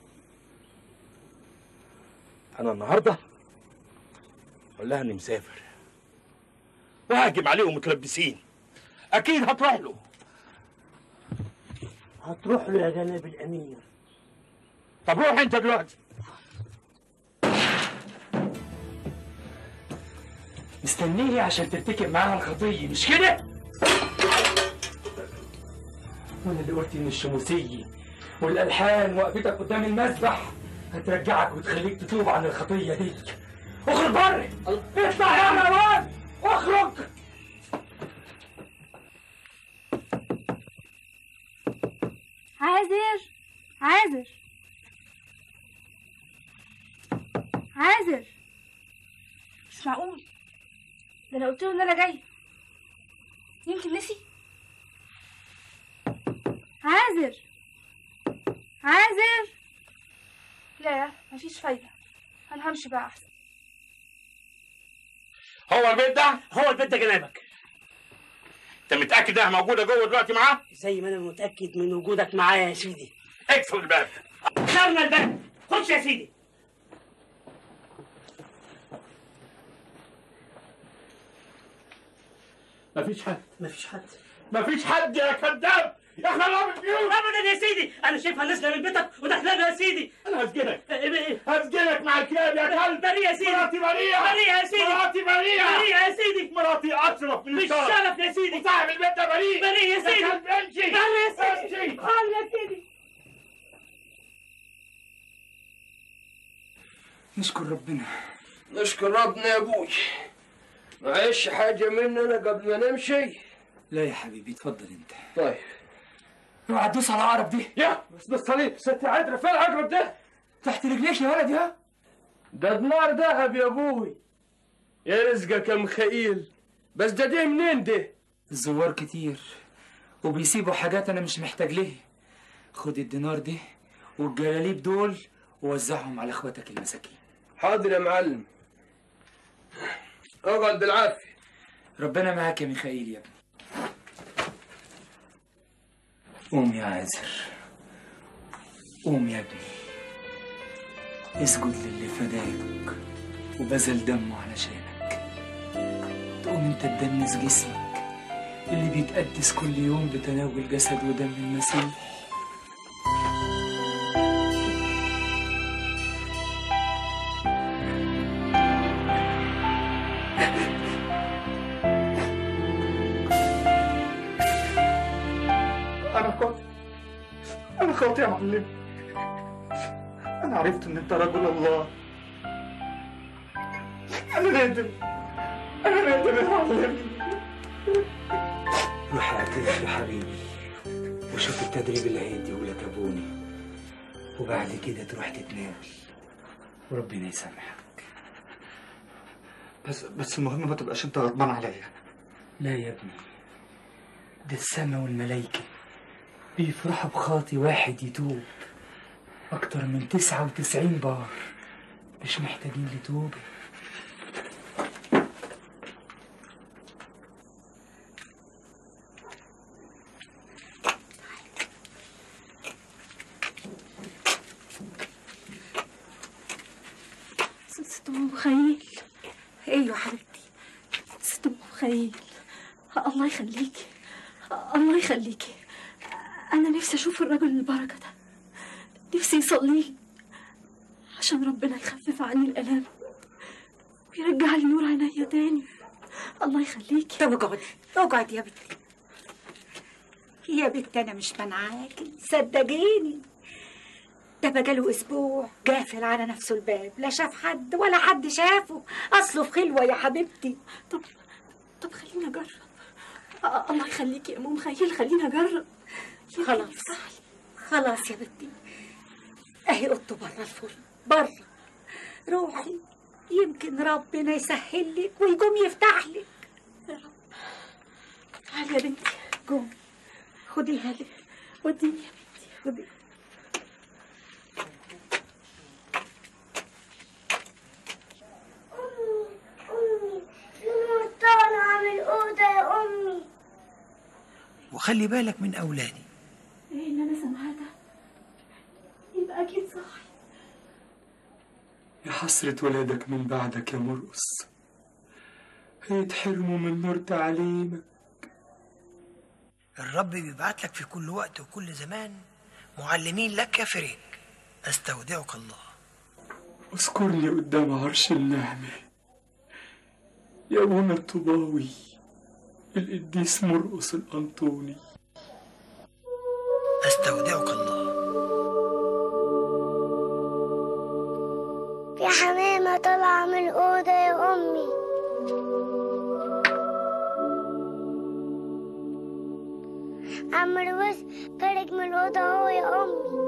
انا النهارده اقول لها اني مسافر وهاجم عليهم متلبسين اكيد هتروح له هتروح له يا جناب الامير طب روح انت دلوقتي مستنيه عشان ترتكب معاها الخطيه مش كده؟ وانا اللي قلت ان الشموسيه والالحان وقفتك قدام المذبح هترجعك وتخليك تتوب عن الخطيه دي اخرج بره اطلع يا مروان اخرج عازر عازر عازر مش معقول ده انا قلت له ان انا جاي يمكن نسي عازر عازر لا مفيش فايدة انا همشي بقى احسن هو البيت ده هو البيت ده جنابك انت متاكد انها موجوده جوه دلوقتي معاه زي ما انا متاكد من وجودك معايا يا سيدي اقفل الباب خرنا الباب خش يا سيدي مفيش حد مفيش حد مفيش حد يا كذاب يا خراب البيوت ابدا يا سيدي انا شايفها نازله من بيتك وداخله يا سيدي انا هسجنك ايه هسجنك مع الكلاب يا كلب بريء يا سيدي مراتي بريئة بريء يا سيدي مراتي بريئة بريء يا سيدي مراتي اشرف من مش الشرف شرف يا سيدي وصاحب البيت ده بريء بريء يا سيدي يا كلب امشي خلي يا سيدي امشي خلي يا سيدي نشكر ربنا نشكر ربنا يا ابوي معيش حاجة مننا قبل ما نمشي لا يا حبيبي اتفضل انت طيب اوعى تدوس على العقرب دي يا بس بالصليب ست عدرة فين العقرب ده؟ تحت رجليك يا ولد يا ده دمار دهب يا ابوي يا رزقك يا مخيل بس ده ده منين ده؟ الزوار كتير وبيسيبوا حاجات انا مش محتاج ليه خد الدينار ده والجلاليب دول ووزعهم على اخواتك المساكين حاضر يا معلم اقعد بالعافية ربنا معاك يا ميخائيل يا ابني قوم يا عازر قوم يا ابني اسجد للي فداك وبذل دمه علشانك تقوم انت تدنس جسمك اللي بيتقدس كل يوم بتناول جسد ودم المسيح انا خاطئ انا خاطئ يا معلم انا عرفت ان انت رجل الله انا نادم انا نادم يا معلم روح اعترف يا حبيبي وشوف التدريب اللي هيديهولك ابوني وبعد كده تروح تتناول وربنا يسامحك بس بس المهم ما تبقاش انت غضبان عليا لا يا ابني ده السما والملايكة بيفرحوا بخاطي واحد يتوب أكتر من تسعة وتسعين بار مش محتاجين لتوبة ست ام خيل ايوه حبيبتي ست ام خيل الله يخليكي الله يخليكي انا نفسي اشوف الرجل البركه ده نفسي يصلي لي عشان ربنا يخفف عني الالام ويرجع لي نور عينيا تاني الله يخليكي طب اقعدي اقعدي يا بنتي يا بنتي انا مش منعاكي صدقيني ده بقاله اسبوع قافل على نفسه الباب لا شاف حد ولا حد شافه اصله في خلوه يا حبيبتي طب طب خليني اجرب آه، الله يخليكي يا ام خيل خليني اجرب يمكن خلاص يفتح لي. خلاص يا بنتي اهي اوضته بره الفرن بره روحي يمكن ربنا يسهل لك ويقوم يفتح لك تعالي يا بنتي قوم خديها لي وديني يا بنتي خدي طالعة من الأوضة يا أمي وخلي بالك من أولادي ايه اللي انا سامعاه ده يبقى اكيد صح يا حسرة ولادك من بعدك يا مرقص هيتحرموا من نور تعليمك الرب بيبعت لك في كل وقت وكل زمان معلمين لك يا فريق استودعك الله اذكرني قدام عرش النعمة يا أبونا الطباوي القديس مرقص الأنطوني استودعك الله في حمامة طالعة من الأوضة يا أمي عم رويس خرج من الأوضة هو يا أمي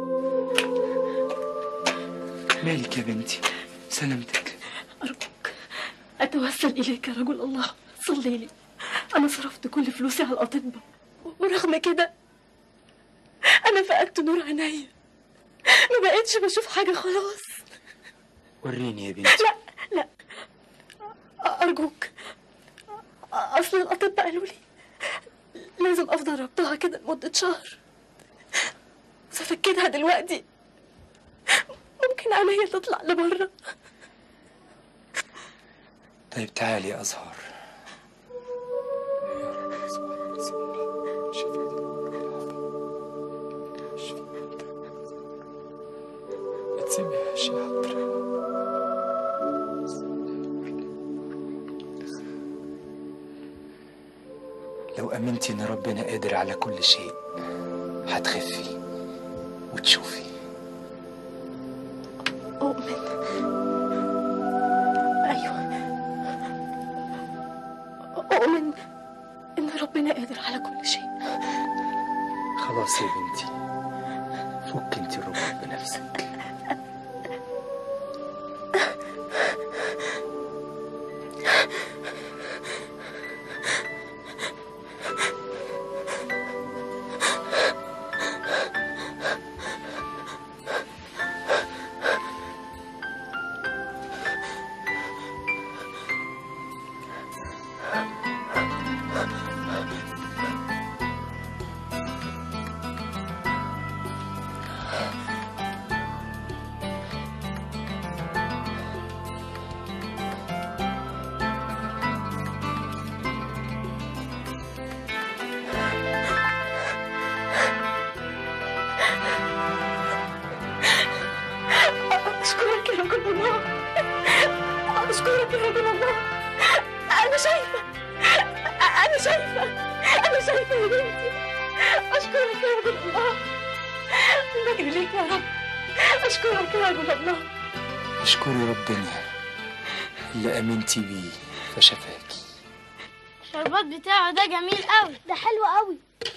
مالك يا بنتي سلامتك اتوسل اليك يا رجل الله صلي لي انا صرفت كل فلوسي على الاطباء ورغم كده انا فقدت نور عينيا ما بقتش بشوف حاجه خلاص وريني يا بنتي لا لا ارجوك اصل الاطباء قالوا لي لازم افضل ربطها كده لمده شهر ففكيتها دلوقتي ممكن عينيا تطلع لبره طيب تعالي يا أزهار ما تسيبيهاش يا حضرة لو أمنتي إن ربنا قادر على كل شيء هتخفي وتشوفي أؤمن أيوة أؤمن إن ربنا قادر على كل شيء خلاص يا بنتي فك انت الرباط بنفسك أشكرك يا رجل الله أشكرك يا رجل الله أنا شايفة أنا شايفة أنا شايفة يا بنتي أشكرك يا رجل الله بجري ليك يا رب أشكرك يا رجل الله اشكري ربنا اللي امنتي بيه فشفاكي الشربات بتاعه ده جميل قوي ده حلو قوي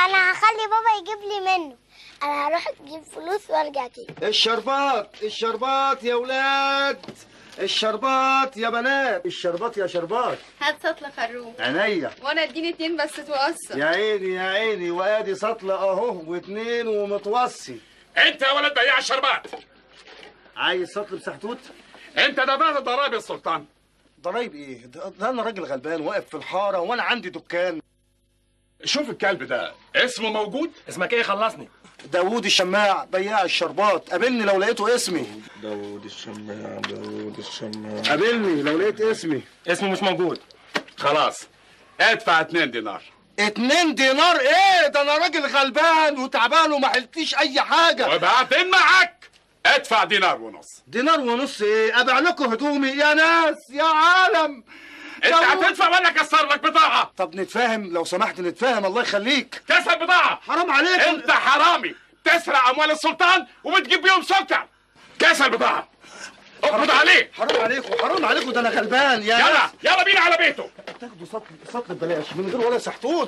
انا هخلي بابا يجيب لي منه انا هروح اجيب فلوس وارجع تاني الشربات الشربات يا ولاد الشربات يا بنات الشربات يا شربات هات سطل خروف عينيا وانا اديني اتنين بس توصل يا عيني يا عيني وادي سطلة اهو واتنين ومتوصي انت يا ولد بياع الشربات عايز سطل بسحتوت انت دفعت ضرائب السلطان ضرايب ايه ده, ده انا راجل غلبان واقف في الحاره وانا عندي دكان شوف الكلب ده اسمه موجود اسمك ايه خلصني داوود الشماع بياع الشربات قابلني لو لقيته اسمي داوود الشماع داوود الشماع قابلني لو لقيت اسمي اسمه مش موجود خلاص ادفع اتنين دينار اتنين دينار ايه ده انا راجل غلبان وتعبان وما حلتيش اي حاجه وبعدين معاك ادفع دينار ونص دينار ونص ايه ابيع لكم هدومي يا ناس يا عالم انت هتدفع ولا اكسر لك بضاعه طب نتفاهم لو سمحت نتفاهم الله يخليك كسر بضاعه حرام عليك انت حرامي تسرق اموال السلطان وبتجيب بيهم سكر كسر بضاعه اقبض عليه حرام عليكم حرام عليكم ده انا غلبان يا يلا ناس. يلا بينا على بيته تاخدوا سطل سطل ببلاش من غير ولا سحتوت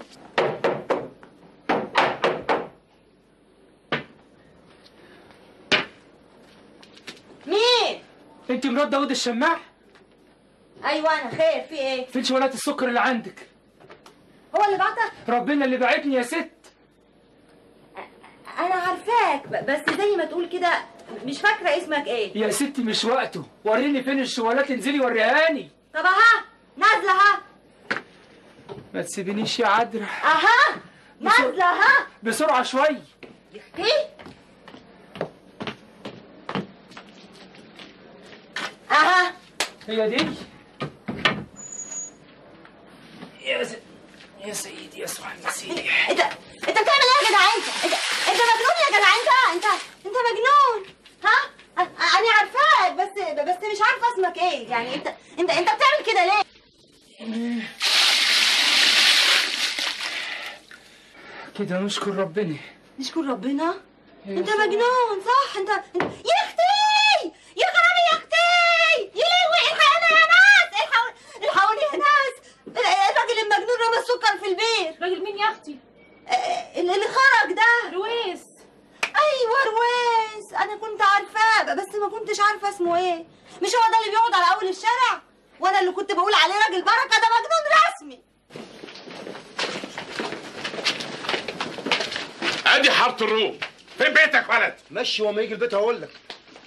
مين؟ انت مرات داود الشماع؟ ايوه انا خير في ايه؟ فين شوالات السكر اللي عندك؟ هو اللي بعتك؟ ربنا اللي بعتني يا ست انا عارفاك ب- بس زي ما تقول كده مش فاكره اسمك ايه يا ستي مش وقته وريني فين الشوالات انزلي وريهاني طب اها نازله ها ما تسيبنيش يا عدرة اها نازله ها بسرعة شوي ايه اها هي دي يا س... يا سيدي يسوع المسيح انت انت بتعمل ايه يا جدع انت انت انت مجنون يا جدع انت انت انت مجنون ها أ- انا عارفاك بس بس مش عارفه اسمك ايه يعني انت انت انت بتعمل كده ليه كده نشكر ربنا نشكر ربنا انت مجنون صح انت انت- يا اختي يا خرابي يا اختي يا لهوي الحقوني يا ناس الحقوني الحقوني يا ناس الراجل المجنون رمى السكر في البيت راجل مين يا اختي اللي اللي خرج ده رويس ايوه رويس انا كنت عارفاه بس ما كنتش عارفه اسمه ايه مش هو ده اللي بيقعد على اول الشارع وانا اللي كنت بقول عليه راجل بركه ده مجنون رسمي ادي حاره الروم فين بيتك ولد مشي وما يجي البيت هقول لك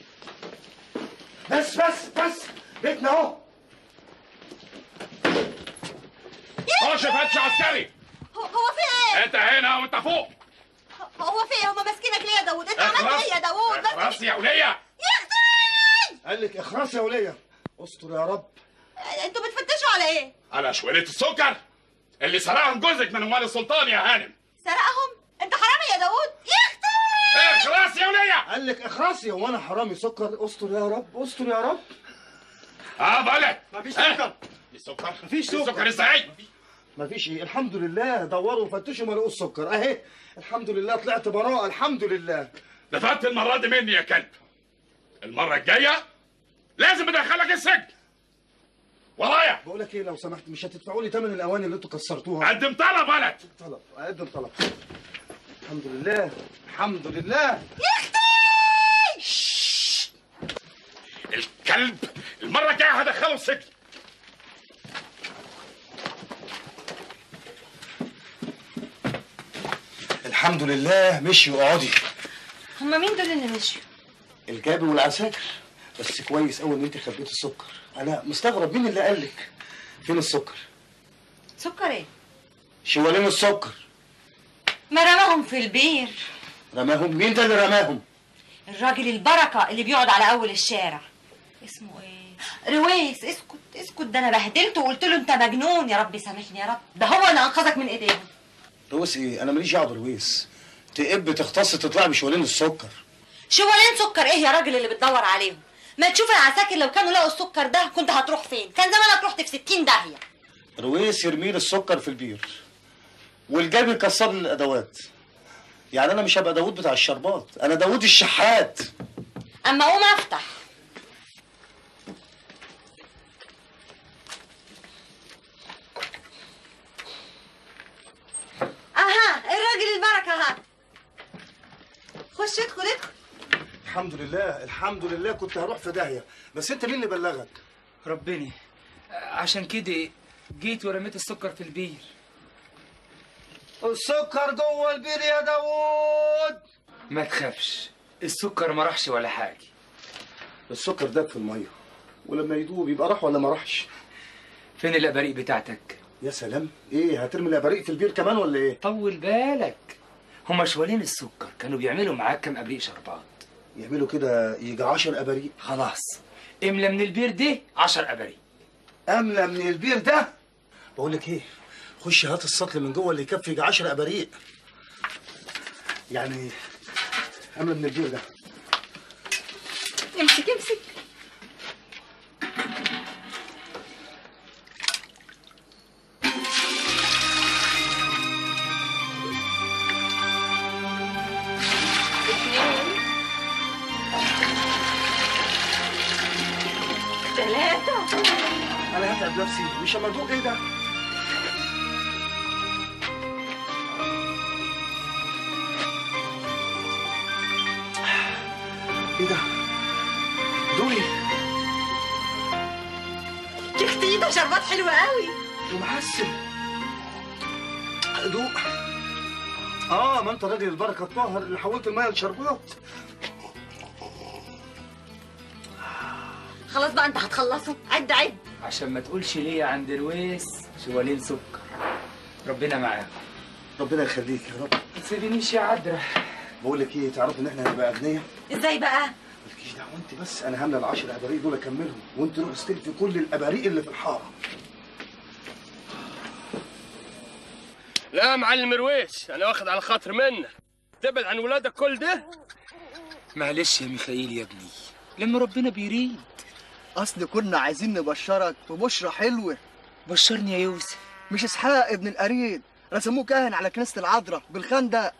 بس بس بس بيتنا اهو خش فتش عسكري هو هو في ايه انت هنا وانت فوق هو في ايه هما ماسكينك ليه يا داوود انت عملت اخلص. ايه يا داوود بس خلاص يا وليه يا اختي قال لك اخرس يا وليه استر يا رب انتوا بتفتشوا على ايه على شوية السكر اللي سرقهم جوزك من اموال السلطان يا هانم سرقهم انت حرامي يا داوود يا اختي ايه خلاص يا وليه قال لك اخرسي هو انا حرامي سكر استر يا رب استر يا رب اه بقولك مفيش اه. سكر السكر مفيش سكر السكر ازاي مفيش ايه الحمد لله دوروا وفتشوا ما لقوش سكر اهي الحمد لله طلعت براءة الحمد لله دفعت المرة دي مني يا كلب المرة الجاية لازم ادخلك السجن ورايا بقول لك ايه لو سمحت مش هتدفعوا لي ثمن الاواني اللي انتوا كسرتوها قدم طلب ولد طلب اقدم طلب الحمد لله الحمد لله يا اختي الكلب المرة الجاية هدخله السجن الحمد لله مشي اقعدي هما مين دول اللي مشوا الجابر والعساكر بس كويس قوي ان انت خبيت السكر انا مستغرب مين اللي قال لك فين السكر سكر ايه شوالين السكر ما رماهم في البير رماهم مين ده اللي رماهم الراجل البركه اللي بيقعد على اول الشارع اسمه ايه رويس اسكت اسكت ده انا بهدلته وقلت له انت مجنون يا رب سامحني يا رب ده هو اللي انقذك من ايديهم رويس ايه انا ماليش دعوه برويس تقب تختص تطلع بشوالين السكر شوالين سكر ايه يا راجل اللي بتدور عليهم ما تشوف العساكر لو كانوا لقوا السكر ده كنت هتروح فين كان زمانك رحت في ستين داهيه رويس يرمي لي السكر في البير والجاب يكسر لي الادوات يعني انا مش هبقى داوود بتاع الشربات انا داوود الشحات اما اقوم افتح اها الراجل خش ادخل ادخل الحمد لله الحمد لله كنت هروح في داهيه بس انت مين اللي بلغك ربنا عشان كده جيت ورميت السكر في البير السكر جوه البير يا داوود ما تخافش السكر ما راحش ولا حاجه السكر داب في الميه ولما يدوب يبقى راح ولا ما راحش فين الاباريق بتاعتك يا سلام ايه هترمي الاباريق في البير كمان ولا ايه طول بالك هما شوالين السكر كانوا بيعملوا معاك كام ابريق شربات يعملوا كده يجي 10 اباريق خلاص املى من البير ده 10 اباريق املى من البير ده بقول لك ايه خش هات السطل من جوه اللي يكفي يجي 10 اباريق يعني املى من البير ده امسك امسك اثنين ثلاثة انا هتعب نفسي مش اما ادوق ايه ده ايه ده دوقي يا اختي ده شربات حلوة قوي ومعسل دوق اه ما انت راجل البركه الطاهر اللي حولت الميه لشربات خلاص بقى انت هتخلصه عد عد عشان ما تقولش ليه عند رويس شوالين سكر ربنا معاك ربنا يخليك يا رب ما تسيبنيش يا عدرة بقول لك ايه تعرف ان احنا هنبقى اغنياء ازاي بقى مالكيش دعوه انت بس انا هامله العشر اباريق دول اكملهم وانت روح استلفي كل الاباريق اللي في الحاره لا يا معلم رويش انا واخد على خاطر منك تبعد عن ولادك كل ده معلش يا ميخائيل يا ابني لما ربنا بيريد اصل كنا عايزين نبشرك ببشرة حلوة بشرني يا يوسف مش اسحاق ابن القريب رسموه كاهن على كنيسة العذراء بالخندق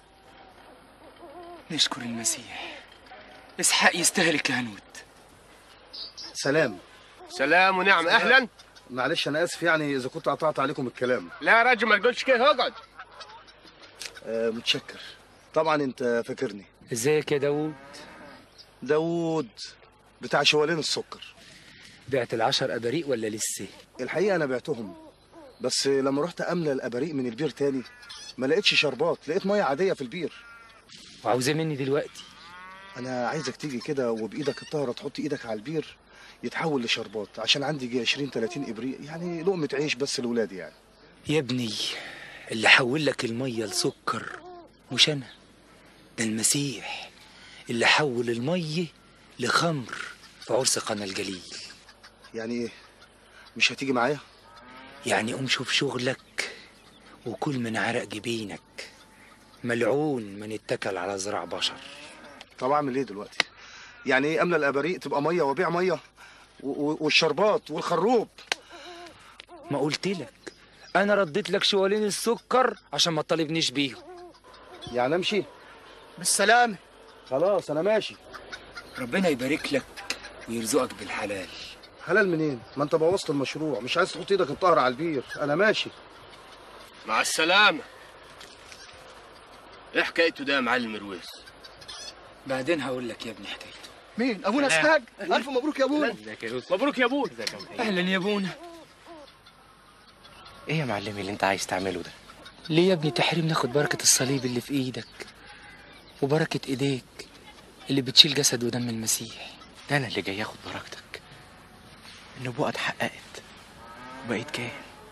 نشكر المسيح اسحاق يستاهل الكهنوت سلام سلام ونعم اهلا معلش انا اسف يعني اذا كنت قطعت عليكم الكلام لا يا راجل ما تقولش كده اقعد آه متشكر طبعا انت فاكرني ازيك يا داوود داوود بتاع شوالين السكر بعت العشر اباريق ولا لسه الحقيقه انا بعتهم بس لما رحت املى الاباريق من البير تاني ما لقيتش شربات لقيت ميه عاديه في البير وعاوزاه مني دلوقتي انا عايزك تيجي كده وبايدك الطاهره تحط ايدك على البير يتحول لشربات عشان عندي جي 20 30 ابريق يعني لقمه عيش بس لاولادي يعني يا ابني اللي حول لك الميه لسكر مش انا ده المسيح اللي حول الميه لخمر في عرس قنا الجليل يعني ايه مش هتيجي معايا يعني قوم شوف شغلك وكل من عرق جبينك ملعون من اتكل على ذراع بشر طب اعمل ايه دلوقتي يعني ايه املى الاباريق تبقى ميه وابيع ميه و- و- والشربات والخروب ما قلت لك انا رديت لك شوالين السكر عشان ما تطالبنيش بيهم يعني امشي بالسلامة خلاص انا ماشي ربنا يبارك لك ويرزقك بالحلال حلال منين ما انت بوظت المشروع مش عايز تحط ايدك الطاهره على البير انا ماشي مع السلامه ايه حكايته ده يا معلم رويس بعدين هقول لك يا ابني حكايته مين ابونا اسحاق الف مبروك يا ابونا مبروك يا ابوي اهلا يا ابونا ايه يا معلمي اللي انت عايز تعمله ده ليه يا ابني تحريم ناخد بركة الصليب اللي في ايدك وبركة ايديك اللي بتشيل جسد ودم المسيح ده انا اللي جاي اخد بركتك النبوءة اتحققت وبقيت كاهن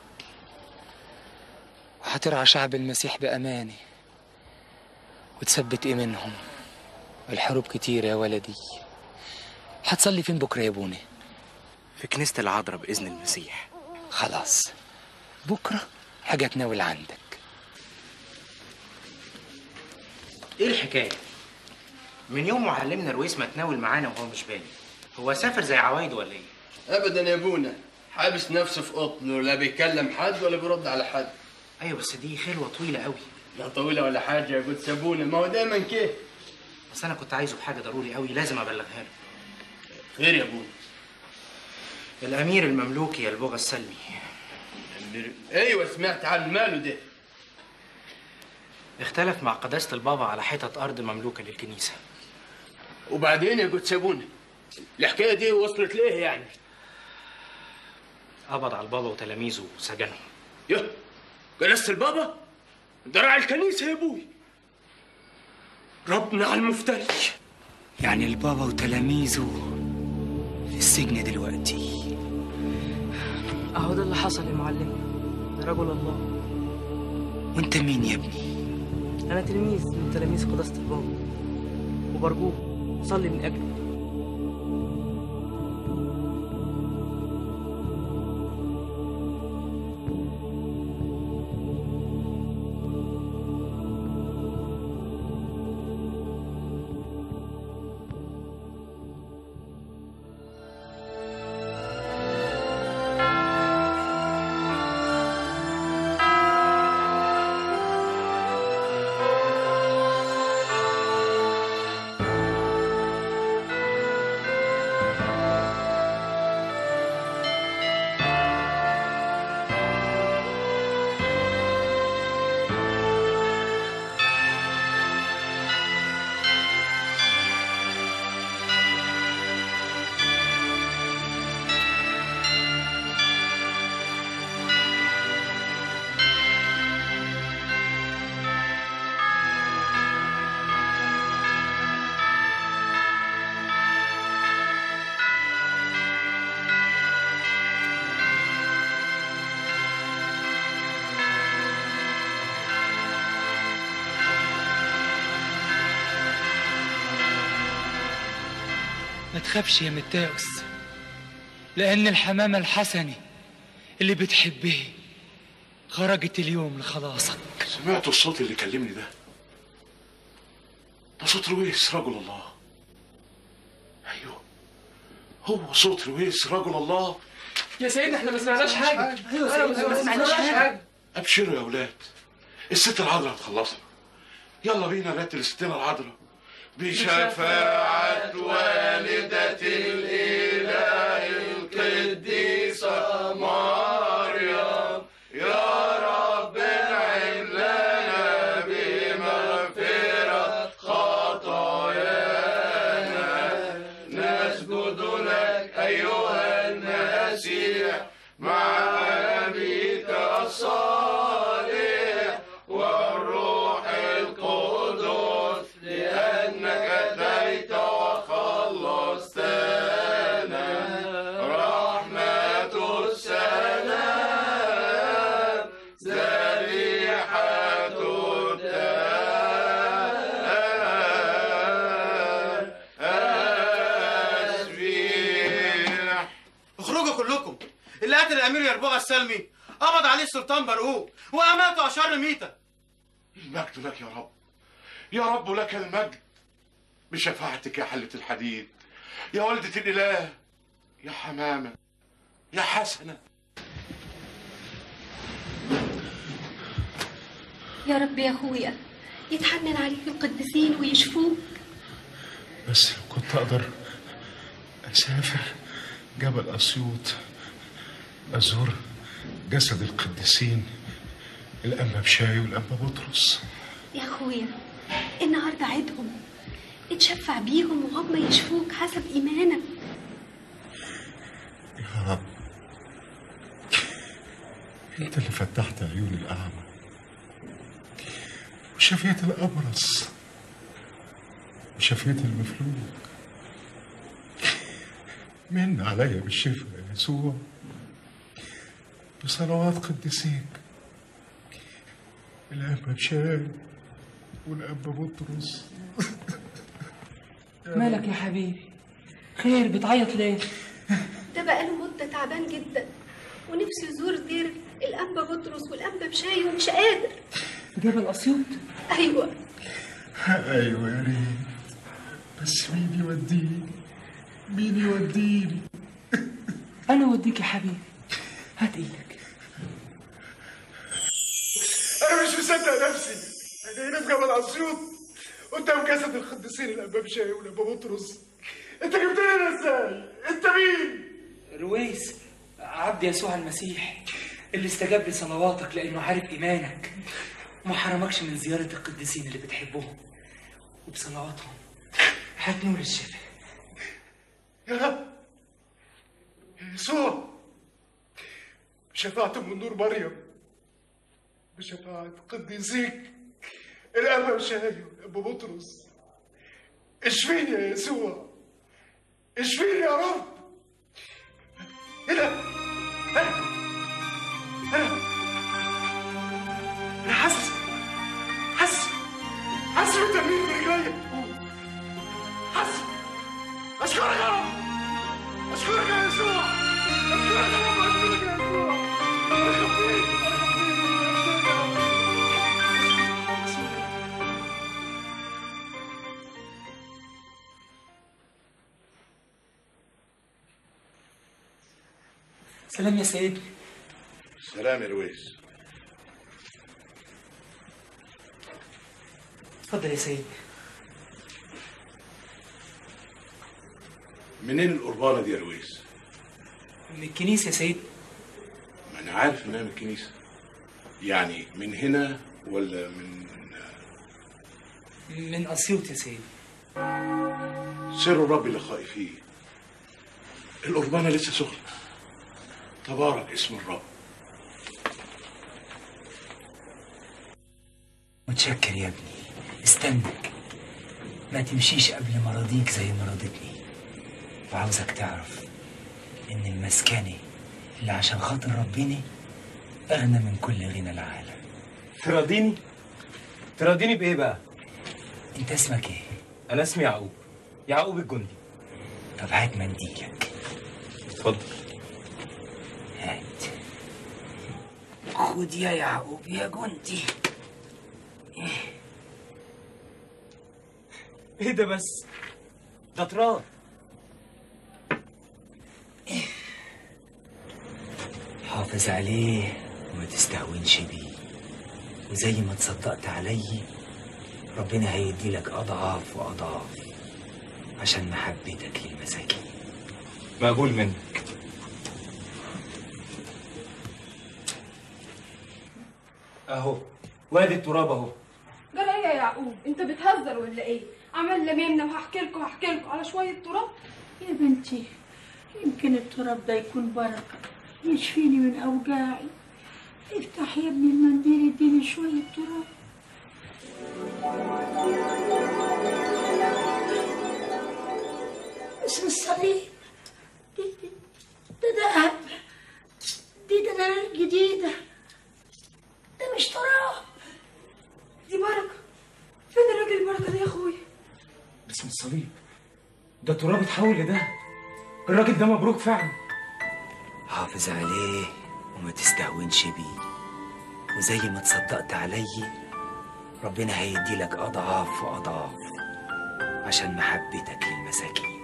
وهترعى شعب المسيح بأمانة وتثبت إيمانهم الحروب كتير يا ولدي هتصلي فين بكرة يا ابونا في كنيسة العذراء بإذن المسيح خلاص بكرة حاجة تناول عندك ايه الحكايه من يوم معلمنا رويس ما تناول معانا وهو مش باين هو سافر زي عوايده ولا ايه ابدا يا ابونا حابس نفسه في قطنه لا بيكلم حد ولا بيرد على حد ايوه بس دي خلوه طويله قوي لا طويله ولا حاجه يا قدس ابونا ما هو دايما كده بس انا كنت عايزه بحاجه ضروري قوي لازم ابلغها له خير يا ابونا الامير المملوكي يا البغى السلمي السلمي. ايوه سمعت عن ماله ده الامير المملوكي يا البغى السلمي. الامير المملوكي يا البغى السلمي. الامير المملوكي يا البغى السلمي. الامير المملوكي يا البغى السلمي. ايوه سمعت عن ماله ده اختلف مع قداسة البابا على حتة أرض مملوكة للكنيسة وبعدين يا سابوني الحكايه دي وصلت ليه يعني قبض على البابا وتلاميذه وسجنهم يا جلست البابا ده راعي الكنيسه يا ابوي ربنا على المفتري يعني البابا وتلاميذه في السجن دلوقتي اهو ده اللي حصل يا معلم رجل الله وانت مين يا ابني انا تلميذ من تلاميذ قداسة البابا وبرجوك صلي من اجلي ما تخافش يا متاوس لأن الحمامة الحسني اللي بتحبه خرجت اليوم لخلاصك سمعتوا الصوت اللي كلمني ده ده صوت رويس رجل الله ايوه هو صوت رويس رجل الله يا سيدنا احنا ما سمعناش حاجه أيوة يا سيدنا، ما سمعناش حاجة. ابشروا يا اولاد الست العذراء هتخلصنا يلا بينا نرتل ستنا العذراء بشفاعة والدة الإله القديسة مريم يا رب انعم لنا بمغفرة خطايانا نسجد لك أيها المسيح مع أبيك الصالح والروح القدس لأنك أتيت وخلصتنا رحمة السلام ذبيحة التسبيح اخرجوا كلكم اللي قتل الامير يربوغ السلمي قبض عليه السلطان برقوق واماته اشر ميته المجد لك يا رب يا رب لك المجد بشفاعتك يا حلة الحديد يا والدة الإله يا حمامة يا حسنة يا رب يا اخويا يتحنن عليك القديسين ويشفوك بس لو كنت أقدر أسافر جبل أسيوط أزور جسد القديسين الأنبا بشاي والأنبا بطرس يا اخويا النهارده عيدهم اتشفع بيهم وهم يشفوك حسب ايمانك يا رب أنت اللي فتحت عيون الأعمى وشفيت الأبرص وشفيت المفلوج من عليا بالشفاء يا يسوع بصلوات قديسيك الأنبا بشاي والأنبا بطرس مالك يا حبيبي خير بتعيط ليه ده بقاله مده تعبان جدا ونفسه يزور دير الانبا بطرس والانبا بشاي ومش قادر جبل اسيوط ايوه أيوة يا ريت بس مين يوديني مين يوديني انا اوديك يا حبيبي هات ايدك أنا مش مصدق نفسي أنا هنا في جبل أسيوط قدام جسد القديسين الأنبا بشاي والأنبا بطرس أنت جبتني هنا إزاي؟ أنت مين؟ رويس عبد يسوع المسيح اللي استجاب لصلواتك لانه عارف ايمانك وما حرمكش من زيارة القديسين اللي بتحبهم وبصلواتهم هتنول الشفاء يا رب يا يسوع بشفاعة من نور مريم بشفاعة قديسيك الأب شاي والأب بطرس اشفيني يا يسوع اشفيني يا رب هنا هنا هنا أنا حاسس حاسس حاسس بتمرين في رجليا حاسس أشكرك يا رب أشكرك يا يسوع أشكرك يا رب أشكرك يا يسوع أنا خفيت أنا سلام يا سيدي سلام يا رويس اتفضل يا سيدي منين القربانة دي يا رويس؟ من الكنيسة يا سيدي ما أنا عارف إنها من الكنيسة يعني من هنا ولا من من أسيوط يا سيدي سر الرب اللي خائفيه القربانة لسه سخنة تبارك اسم الرب متشكر يا ابني استنك ما تمشيش قبل ما راضيك زي ما راضتني وعاوزك تعرف ان المسكنة اللي عشان خاطر ربنا اغنى من كل غنى العالم تراضيني تراضيني بايه بقى انت اسمك ايه انا اسمي يعقوب يعقوب الجندي طب هات منديلك اتفضل هات خد يا يعقوب يا جندي ايه ده بس ده تراب حافظ عليه وما تستهونش بيه وزي ما تصدقت علي ربنا هيدي لك اضعاف واضعاف عشان محبتك للمساكين مقبول منك اهو وادي التراب اهو جرى ايه يا يعقوب انت بتهزر ولا ايه عمال لميمنا وهحكي لكم وهحكي لكم على شويه تراب يا بنتي يمكن التراب ده يكون بركة يشفيني من أوجاعي افتح يا ابني المنديل اديني شوية تراب اسم الصليب دي دي ده دهب دي دنانير جديدة ده مش تراب دي بركه فين الراجل البركه ده يا اخويا باسم الصليب ده تراب اتحول لده الراجل ده مبروك فعلا حافظ عليه وما تستهونش بيه وزي ما تصدقت علي ربنا هيدي لك أضعاف وأضعاف عشان محبتك للمساكين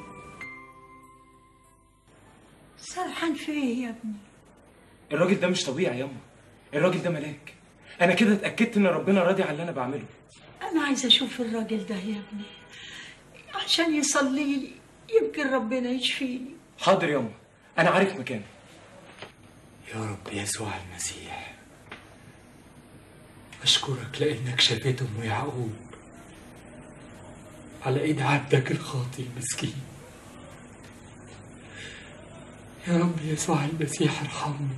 سرحان في ايه يا ابني الراجل ده مش طبيعي ياما الراجل ده ملاك انا كده اتاكدت ان ربنا راضي على اللي انا بعمله أنا عايزة أشوف الراجل ده يا ابني عشان يصلي لي يمكن ربنا يشفيني حاضر ياما انا عارف مكانه يا رب يسوع المسيح أشكرك لأنك شفيت أم يعقوب على إيد عبدك الخاطي المسكين يا رب يسوع المسيح ارحمني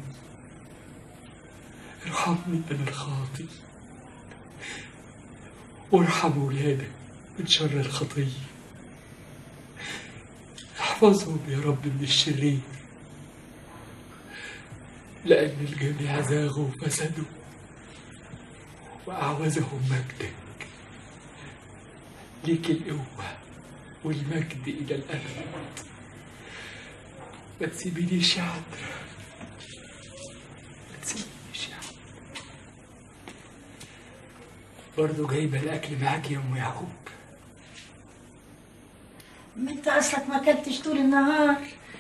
ارحمني أنا الخاطي وارحم ولادك من شر الخطية احفظهم يا رب من الشرير لأن الجميع زاغوا وفسدوا وأعوزهم مجدك ليك القوة والمجد إلى الأبد ما تسيبنيش يا عذرا ما تسيبنيش يا عذرا برضه جايبة الأكل معاك يا أم يعقوب ما أنت أصلك ما أكلتش طول النهار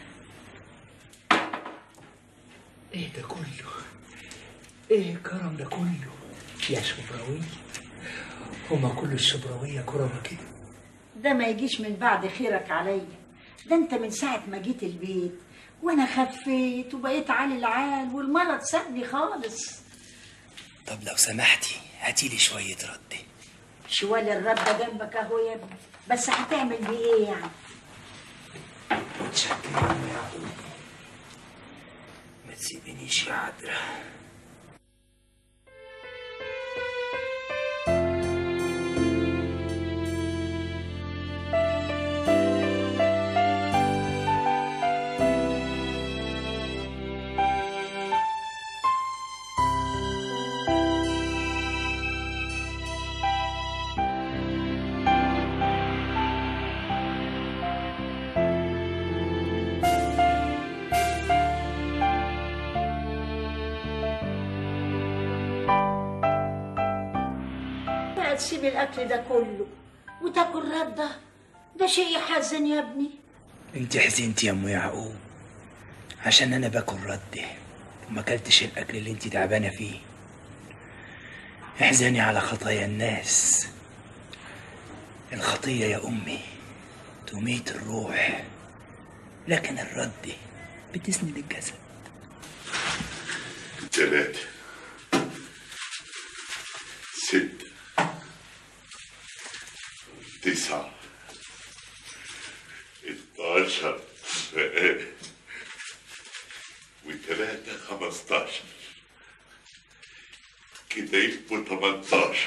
إيه ده كله؟ إيه الكرم ده كله؟ يا شبراوية هما كل الشبراوية كرمة كده ده ما يجيش من بعد خيرك عليا ده أنت من ساعة ما جيت البيت وأنا خفيت وبقيت عالي العال والمرض سابني خالص طب لو سمحتي هاتيلي شوية رد شوال الرد ده جنبك اهو يا ابني بس هتعمل بيه ايه يعني متشكر يا أم يعقوب ما تسيبنيش يا عذرا بقى تسيب الاكل ده كله وتاكل رده ده شيء يحزن يا ابني انت حزنتي يا ام يعقوب عشان انا باكل رد وما اكلتش الاكل اللي انت تعبانه فيه احزني على خطايا الناس الخطيه يا امي تميت الروح لكن الرد بتسند الجسد ثلاثة ستة تسعة اتناشر وثلاثة خمستاشر كده يبقوا تمنتاشر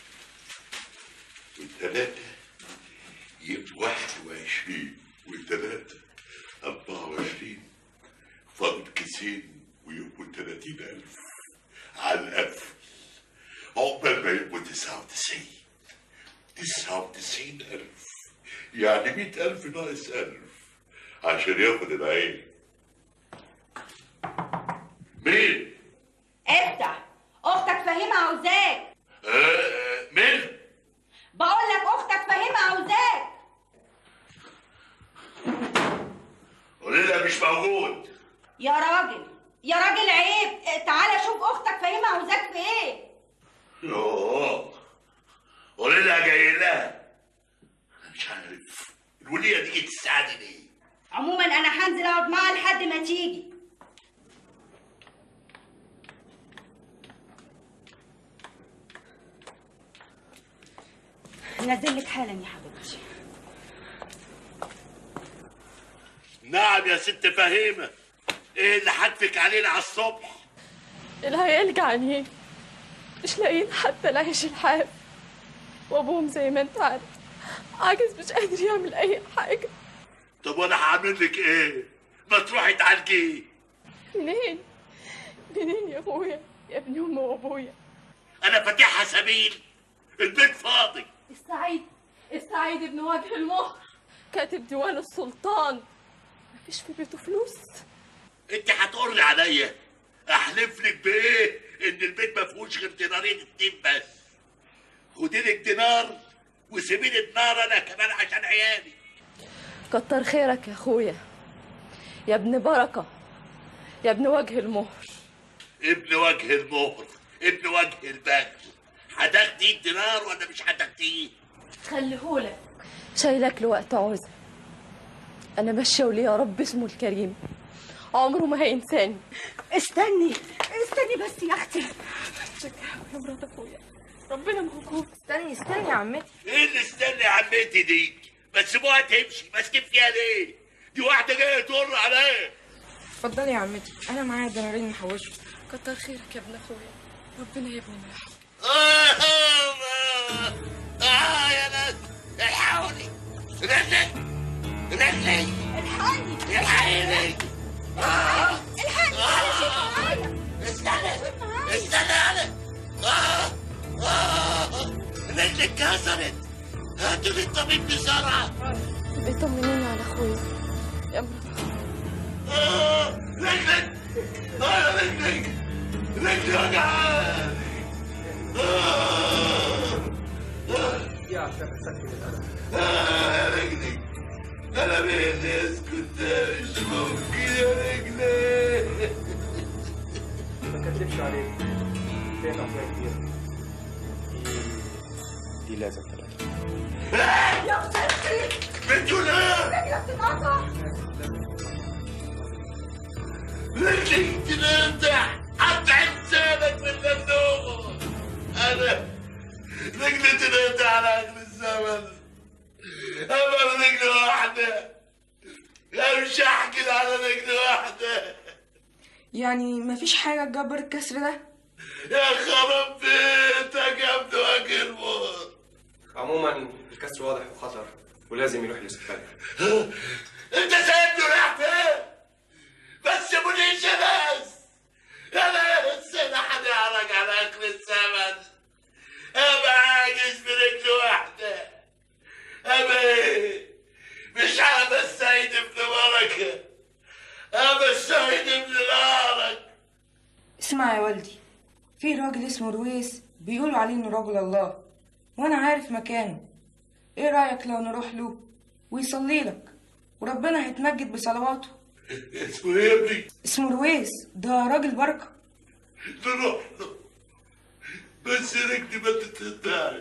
وثلاثة يبقوا واحد وعشرين وثلاثة أربعة وعشرين فاضل كيسين ويبقوا تلاتين ألف على القفل عقبال ما يبقوا تسعة وتسعين تسعة وتسعين ألف يعني مئة ألف ناقص ألف عشان ياخد العين مين؟ افتح اختك فهيمه عاوزاك آه مين؟ بقول لك اختك فهيمه عاوزاك قولي لها مش موجود يا راجل يا راجل عيب اه، تعالى شوف اختك فهيمه عاوزاك في ايه يوه قولي لها جاي لها أنا مش عارف الولية دي تساعدني ليه؟ عموما انا هنزل اقعد معاها لحد ما تيجي نزل لك حالا يا حبيبتي نعم يا ست فهيمة ايه اللي حدفك علينا على الصبح العيال جعانين مش لاقيين حتى العيش الحاف وابوهم زي ما انت عارف عاجز مش قادر يعمل اي حاجه طب وانا هعمل لك ايه ما تروحي تعالجيه منين منين يا اخويا يا ابن امي وابويا انا فاتحها سبيل البيت فاضي السعيد السعيد ابن وجه المهر كاتب ديوان السلطان مفيش في بيته فلوس انت هتقري عليا احلف لك بايه ان البيت ما فيهوش غير دينارين اتنين بس خدي لك دينار وسيبي لي دينار انا كمان عشان عيالي كتر خيرك يا اخويا يا ابن بركه يا ابن وجه المهر ابن وجه المهر ابن وجه البدر هتاخدي الدينار ولا مش هتاخديه خليهولك شايلك لوقت عوزة انا ماشيه وليه يا رب اسمه الكريم عمره ما هينساني استني استني بس يا اختي يا مرات اخويا ربنا موجود استني استني يا عمتي ايه اللي استني يا عمتي دي ما تسيبوها تمشي ماسكين فيها ليه دي واحده جايه تقر عليا اتفضلي يا عمتي انا معايا دينارين محوشهم كتر خيرك يا ابن اخويا ربنا يبني معاك آه آه يا ناس الحقوني رجلي رجلي الحقني الحقيني آه الحقني آه استنى استنى انا آه آه رجلي اتكسرت هاتوا لي الطبيب بسرعة بيطمنيني على اخويا يا مرات آه رجلي آه رجلي رجلي وجعاني يا عشان سكت القلم آه يا رجلي انا بين اسكت ده مش ممكن يا رجلي ما كدبش عليك فين اخويا كبير دي لازم ثلاثة يا اختي بتقول ايه؟ رجلك تتقطع رجلي تنزع قطع لسانك من الممنوع انا رجلي تنادي على اخر الزمن انا رجلي واحده لا مش هحكي على رجلي واحده يعني مفيش حاجة تجبر الكسر ده يا خرب بيتك يا ابن وكيل موت عموما الكسر واضح وخطر ولازم يروح لاستقباله انت سايبني رايح فين؟ بس سيبونيش يا ناس انا السنة هنعرج على اخر الزمن ابقى عاجز برجل واحدة ابقى ايه؟ مش انا السيد ابن بركة ابقى السيد ابن الارك اسمع يا والدي في راجل اسمه رويس بيقولوا عليه انه رجل الله وانا عارف مكانه ايه رأيك لو نروح له ويصلي لك وربنا هيتمجد بصلواته اسمه ايه يا ابني؟ اسمه رويس ده راجل بركة نروح له بس رجلي ما تتقطعش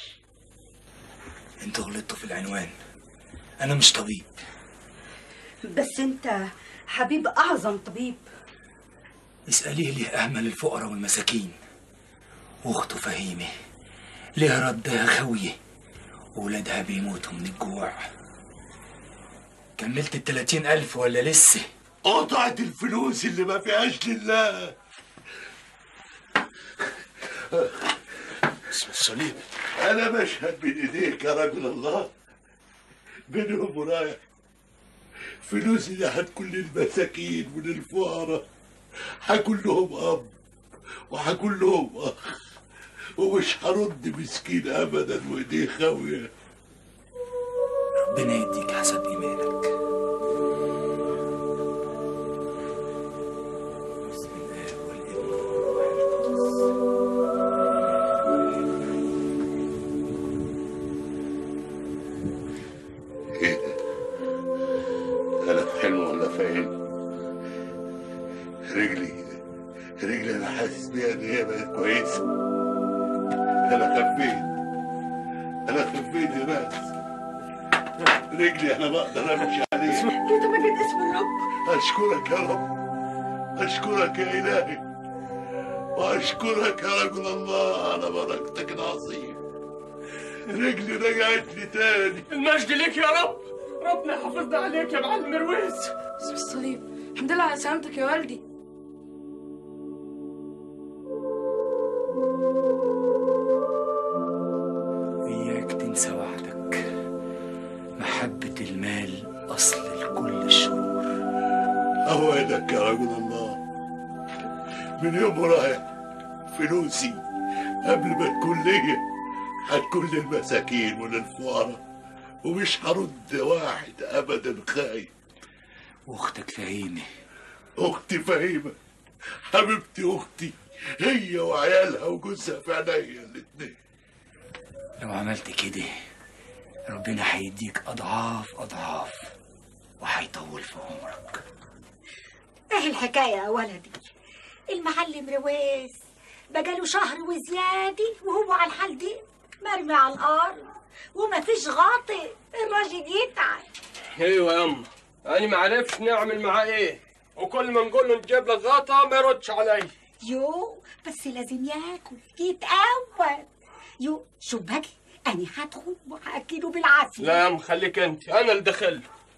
انتوا غلطتوا في العنوان انا مش طبيب بس انت حبيب اعظم طبيب اسأليه ليه أهمل الفقراء والمساكين واخته فهيمة ليه ردها خوية وولادها بيموتوا من الجوع كملت التلاتين ألف ولا لسه قطعت الفلوس اللي ما فيهاش لله اسم الصليب انا بشهد بين ايديك يا رجل الله بينهم ورايح فلوسي دي هتكون للمساكين وللفقراء هكون لهم اب وهكون لهم اخ ومش هرد مسكين ابدا وايديه خاويه ربنا يديك حسب إيمانك ايه ده؟ انا في حلم ولا في عين رجلي رجلي انا حاسس بيها ان هي بقت كويسه انا خفيت انا خفيت يا ناس رجلي انا بقدر امشي عليها يتمجد اسم الرب اشكرك يا رب اشكرك يا الهي واشكرك يا رجل الله على بركتك العظيم رجلي رجعت لي تاني المجد ليك يا رب ربنا يحافظنا عليك يا معلم مرويس اسم الصليب الحمد لله على سلامتك يا والدي إياك تنسى وعدك محبة المال أصل لكل الشرور أوعدك يا رجل الله من يوم ورايح فلوسي قبل ما تكون ليا هتكون للمساكين وللفقراء ومش هرد واحد أبدا خايف وأختك فهيمة أختي فهيمة حبيبتي أختي هي وعيالها وجوزها في عينيا الاتنين لو عملت كده ربنا هيديك أضعاف أضعاف وهيطول في عمرك ايه الحكايه يا ولدي المعلم رويس بقاله شهر وزياده وهو على الحال دي مرمي على الارض ومفيش غاطي الراجل يتعب ايوه يا اما انا ما عرفش نعمل معاه ايه وكل ما نقول له نجيب لك غطا ما يردش علي يو بس لازم ياكل يتقوت يو شو بقى انا هدخل وهاكله بالعافيه لا يا ام خليك انت انا اللي دخل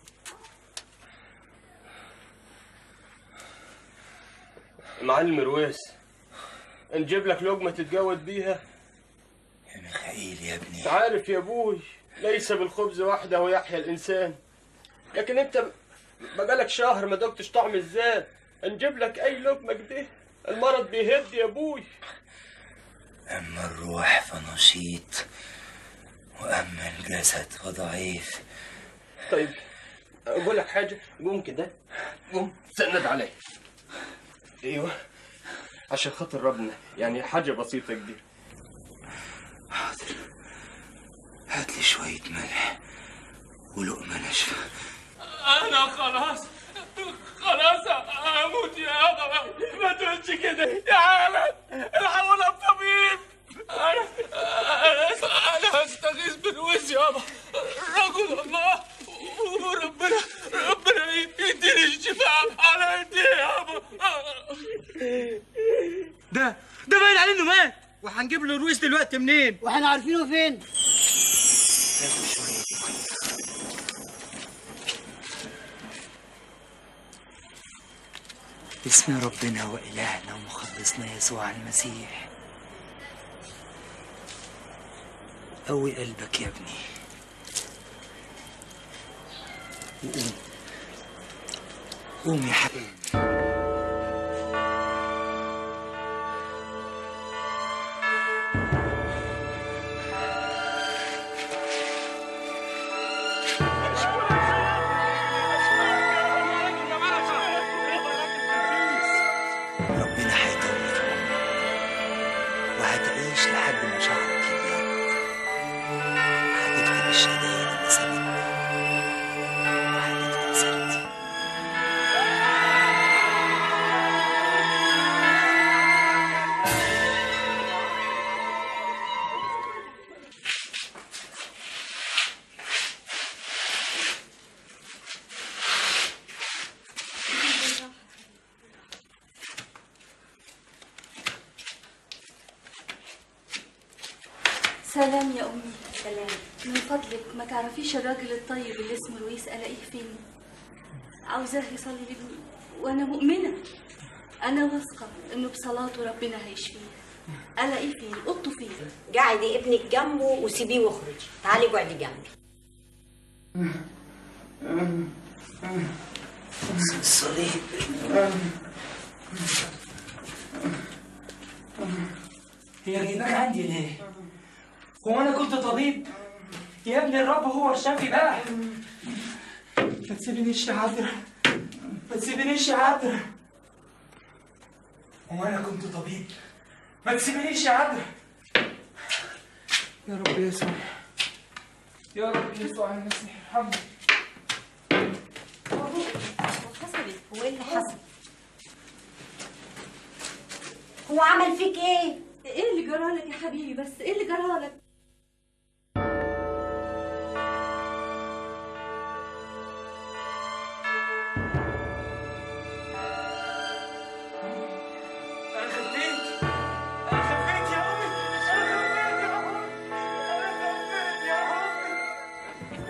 معلم رويس نجيب لك لقمه تتجود بيها يا ميخائيل يا ابني انت عارف يا ابوي ليس بالخبز وحده يحيا الانسان لكن انت بقالك شهر ما دقتش طعم الزاد نجيب لك اي لقمه كده المرض بيهد يا ابوي أما الروح فنشيط وأما الجسد فضعيف طيب اقول لك حاجه قوم كده قوم سند علي ايوه عشان خاطر ربنا يعني حاجه بسيطه كده حاضر هات لي شوية ملح ولقمة ناشفة انا خلاص خلاص اموت يا ابا ما تقولش كده يا عالم الحقونا بطبيب انا انا انا هستغيث بالوز يابا رجل الله وربنا ربنا يديني الشفاء على ايديه يابا ده ده باين عليه انه مات وهنجيب له رويس دلوقتي منين واحنا عارفينه فين باسم ربنا وإلهنا ومخلصنا يسوع المسيح قوي قلبك يا ابني وقوم قوم يا حبيبي ربنا هيطول في عمرك وهتعيش لحد ما شعرك يبيض هتكتب الشهادة اللي سابتنا وهتكتب سيرتي سلام يا أمي سلام من فضلك ما تعرفيش الراجل الطيب اللي اسمه لويس ألاقيه فين عاوزاه يصلي لابني وأنا مؤمنة أنا واثقة إنه بصلاته ربنا هيشفيه ألاقيه فين أوضته فين قاعدي ابنك جنبه وسيبيه واخرجي تعالي اقعدي جنبي الصليب هي جايباك عندي ليه؟ هو انا كنت طبيب؟ يا ابني الرب هو الشافي بقى ما تسيبنيش يا عذرا ما تسيبنيش يا عذرا هو انا كنت طبيب؟ ما تسيبنيش يا عذرا يا رب يسوع يا رب يسوع المسيح ارحمني حصلت هو ايه اللي حصل هو عمل فيك ايه إيه اللي جرالك يا حبيبي بس إيه اللي جرالك انا خفيت انا خفيت يا امي انا خفيت يا امي انا خفيت يا امي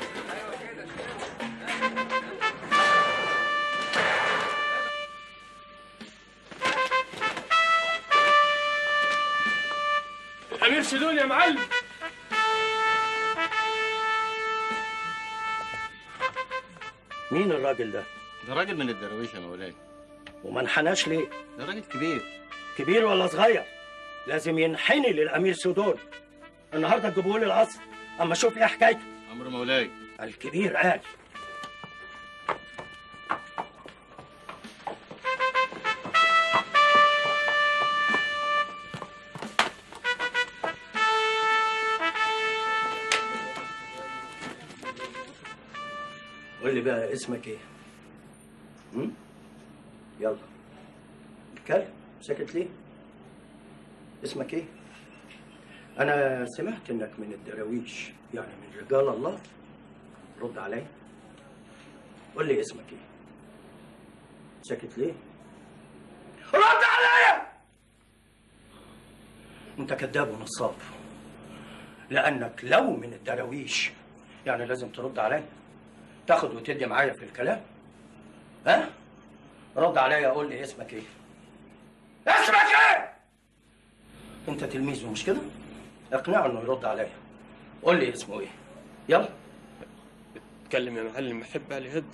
الامير شدون يا معلم مين الراجل ده؟ ده راجل من الدراويش يا مولاي وما انحناش ليه؟ ده راجل كبير كبير ولا صغير؟ لازم ينحني للامير سودون النهارده تجيبوه لي القصر اما اشوف ايه حكايته امر مولاي الكبير قال قول لي بقى اسمك ايه؟ هم؟ يلا اتكلم ساكت ليه؟ اسمك ايه؟ أنا سمعت إنك من الدراويش يعني من رجال الله رد عليا قول لي اسمك ايه؟ ساكت ليه؟ رد عليا! أنت كذاب ونصاب لأنك لو من الدراويش يعني لازم ترد عليا تاخد وتدي معايا في الكلام ها؟ رد عليا قول لي اسمك ايه؟ اسمك ايه؟ انت تلميذه مش كده؟ اقنعه انه يرد عليا قول لي اسمه ايه؟ يلا اتكلم يا معلم بحب علي هد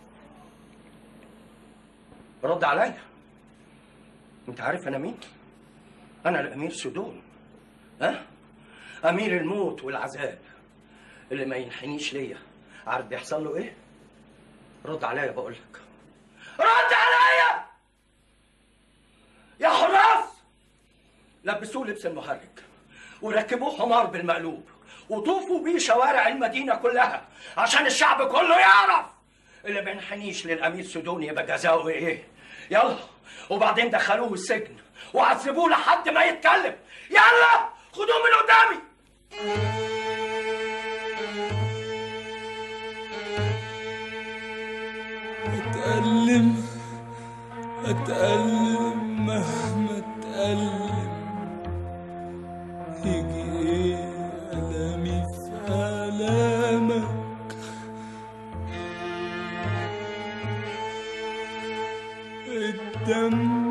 رد عليا انت عارف انا مين؟ انا الامير سدون ها؟ امير الموت والعذاب اللي ما ينحنيش ليا عارف بيحصل له ايه؟ رد عليا بقول لك رد عليا يا حراس لبسوه لبس المهرج وركبوه حمار بالمقلوب وطوفوا بيه شوارع المدينة كلها عشان الشعب كله يعرف اللي ما ينحنيش للأمير سدون يبقى جزاؤه إيه يلا وبعدين دخلوه السجن وعذبوه لحد ما يتكلم يلا خدوه من قدامي أتألم أتألم مهما أتألم الدم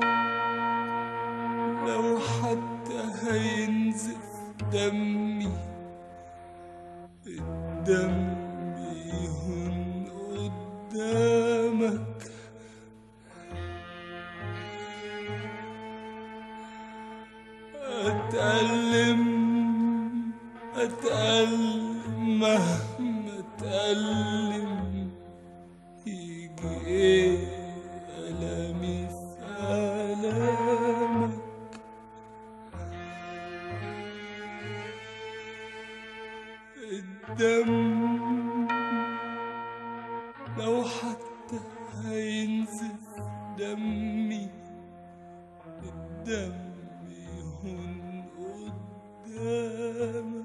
لو حتى هينزف دمي الدم يهون قدامك أتألم أتألم مهما أتألم يجي إيه ألمي في ألامك الدم لو حتى هينزف دمي الدم يهون قدامك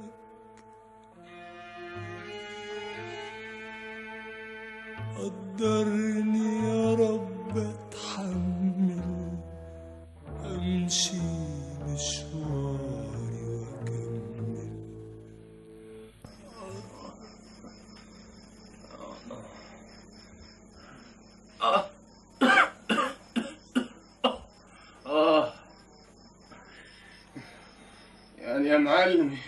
قدرني يا رب اتحمل امشي مشواري واكمل اه يعني يا معلمي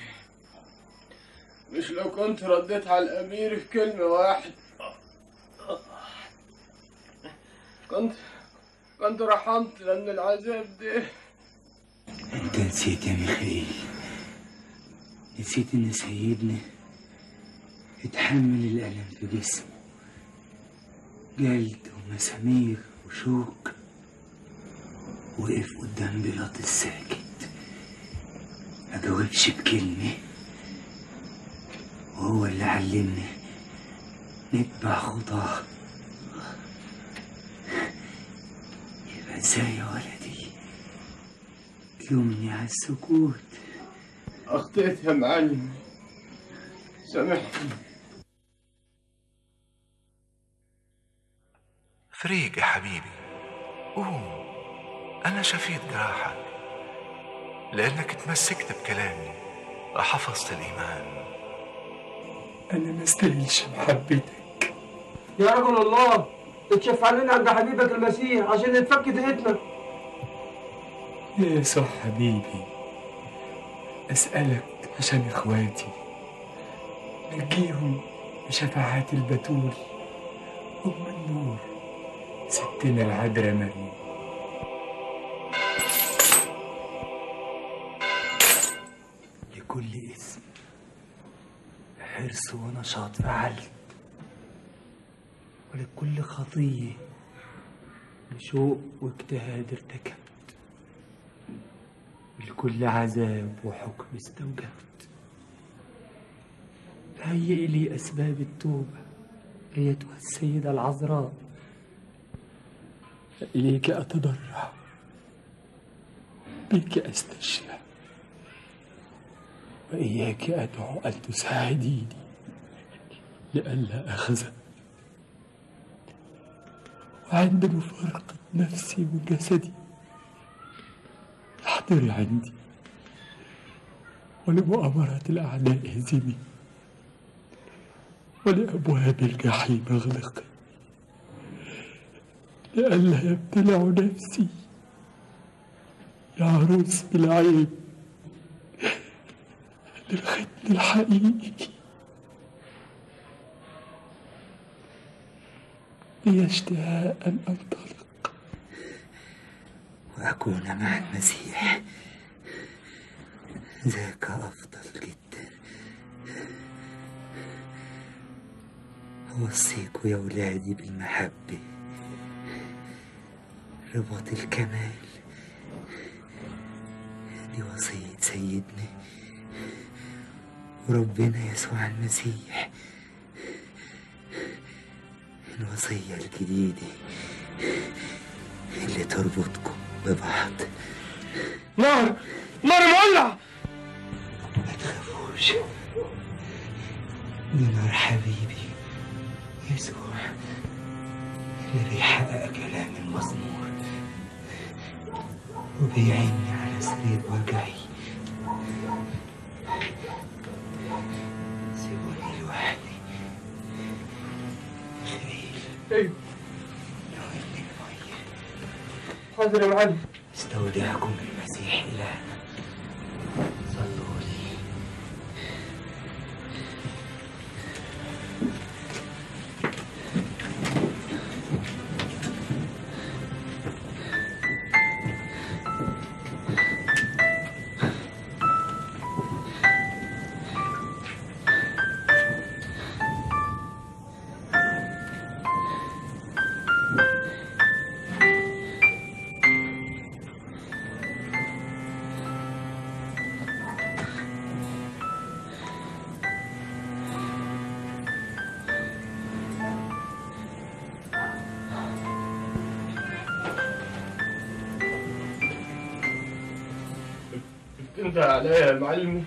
مش لو كنت رديت على الامير في كلمة واحدة كنت كنت رحمت لان العذاب ده انت نسيت يا ميخائيل نسيت ان سيدنا اتحمل الالم في جسمه جلد ومسامير وشوك وقف قدام بيلاطس ساكت ما جاوبش بكلمة وهو اللي علمنا نتبع خطاه يبقى ازاي يا ولدي تلومني على السكوت اخطيت يا معلمي سامحني فريق يا حبيبي قوم أنا شفيت جراحك لأنك تمسكت بكلامي وحفظت الإيمان أنا ما استاهلش محبتك يا رجل الله اتشفع لنا عند حبيبك المسيح عشان نتفك دقتنا يا يسوع حبيبي أسألك عشان إخواتي نجيهم بشفاعات البتول أم النور ستنا العذراء مريم لكل اسم حرص ونشاط فعلت ولكل خطية بشوق واجتهاد ارتكبت ولكل عذاب وحكم استوجبت هيئ لي أسباب التوبة أيتها السيدة العذراء إليك أتضرع بك أستشفى وإياك أدعو أن تساعديني لئلا أخزى وعند مفارقة نفسي وجسدي احضري عندي ولمؤامرة الأعداء اهزمي ولأبواب الجحيم اغلقي لئلا يبتلع نفسي يا عروس بالعيب للختم الحقيقي لي اشتهاء أن أنطلق وأكون مع المسيح ذاك أفضل جدا أوصيكم يا ولادي بالمحبة رباط الكمال دي وصية سيدنا وربنا يسوع المسيح الوصية الجديدة اللي تربطكم ببعض نار نار مولع ما تخافوش دي نار حبيبي يسوع اللي بيحقق كلام المزمور وبيعيني على سرير وجعي سيبوني لوحدي خيل ايوه ناولني المية حاضر يا معلم استودعكم المسيح إلهنا صلوا لي انت عليا يا معلمي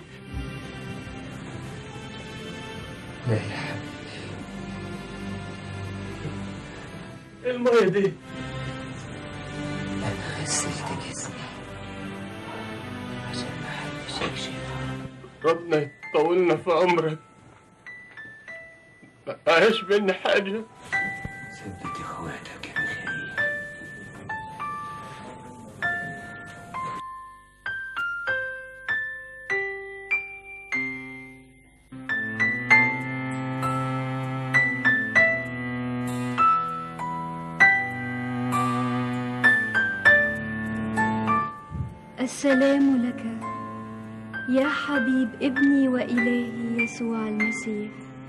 لا يا حبيبي ايه المية دي أنا غسلت جسمي عشان ما حدش يكشفها ربنا يطولنا في عمرك ما بقاش مني حاجة ثبت اخواتك يا ميخائيل السلام لك يا حبيب ابني وإلهي يسوع المسيح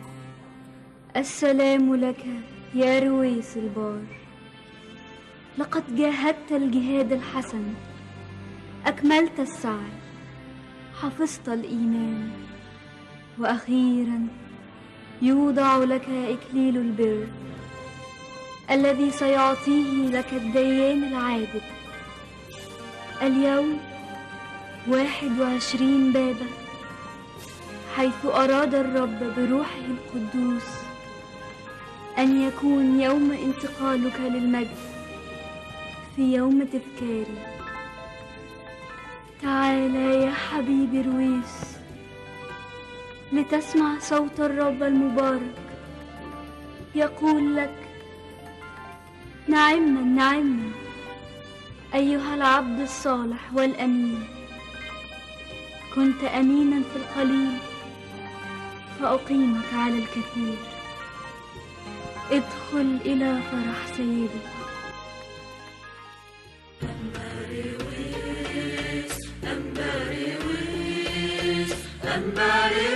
السلام لك يا رويس البار لقد جاهدت الجهاد الحسن أكملت السعي حفظت الإيمان وأخيرا يوضع لك إكليل البر الذي سيعطيه لك الديان العادل اليوم واحد وعشرين بابا حيث أراد الرب بروحه القدوس أن يكون يوم انتقالك للمجد في يوم تذكاري تعال يا حبيبي رويس لتسمع صوت الرب المبارك يقول لك نعما نعما أيها العبد الصالح والأمين كنت أمينا في القليل فأقيمك على الكثير ادخل إلى فرح سيدك Somebody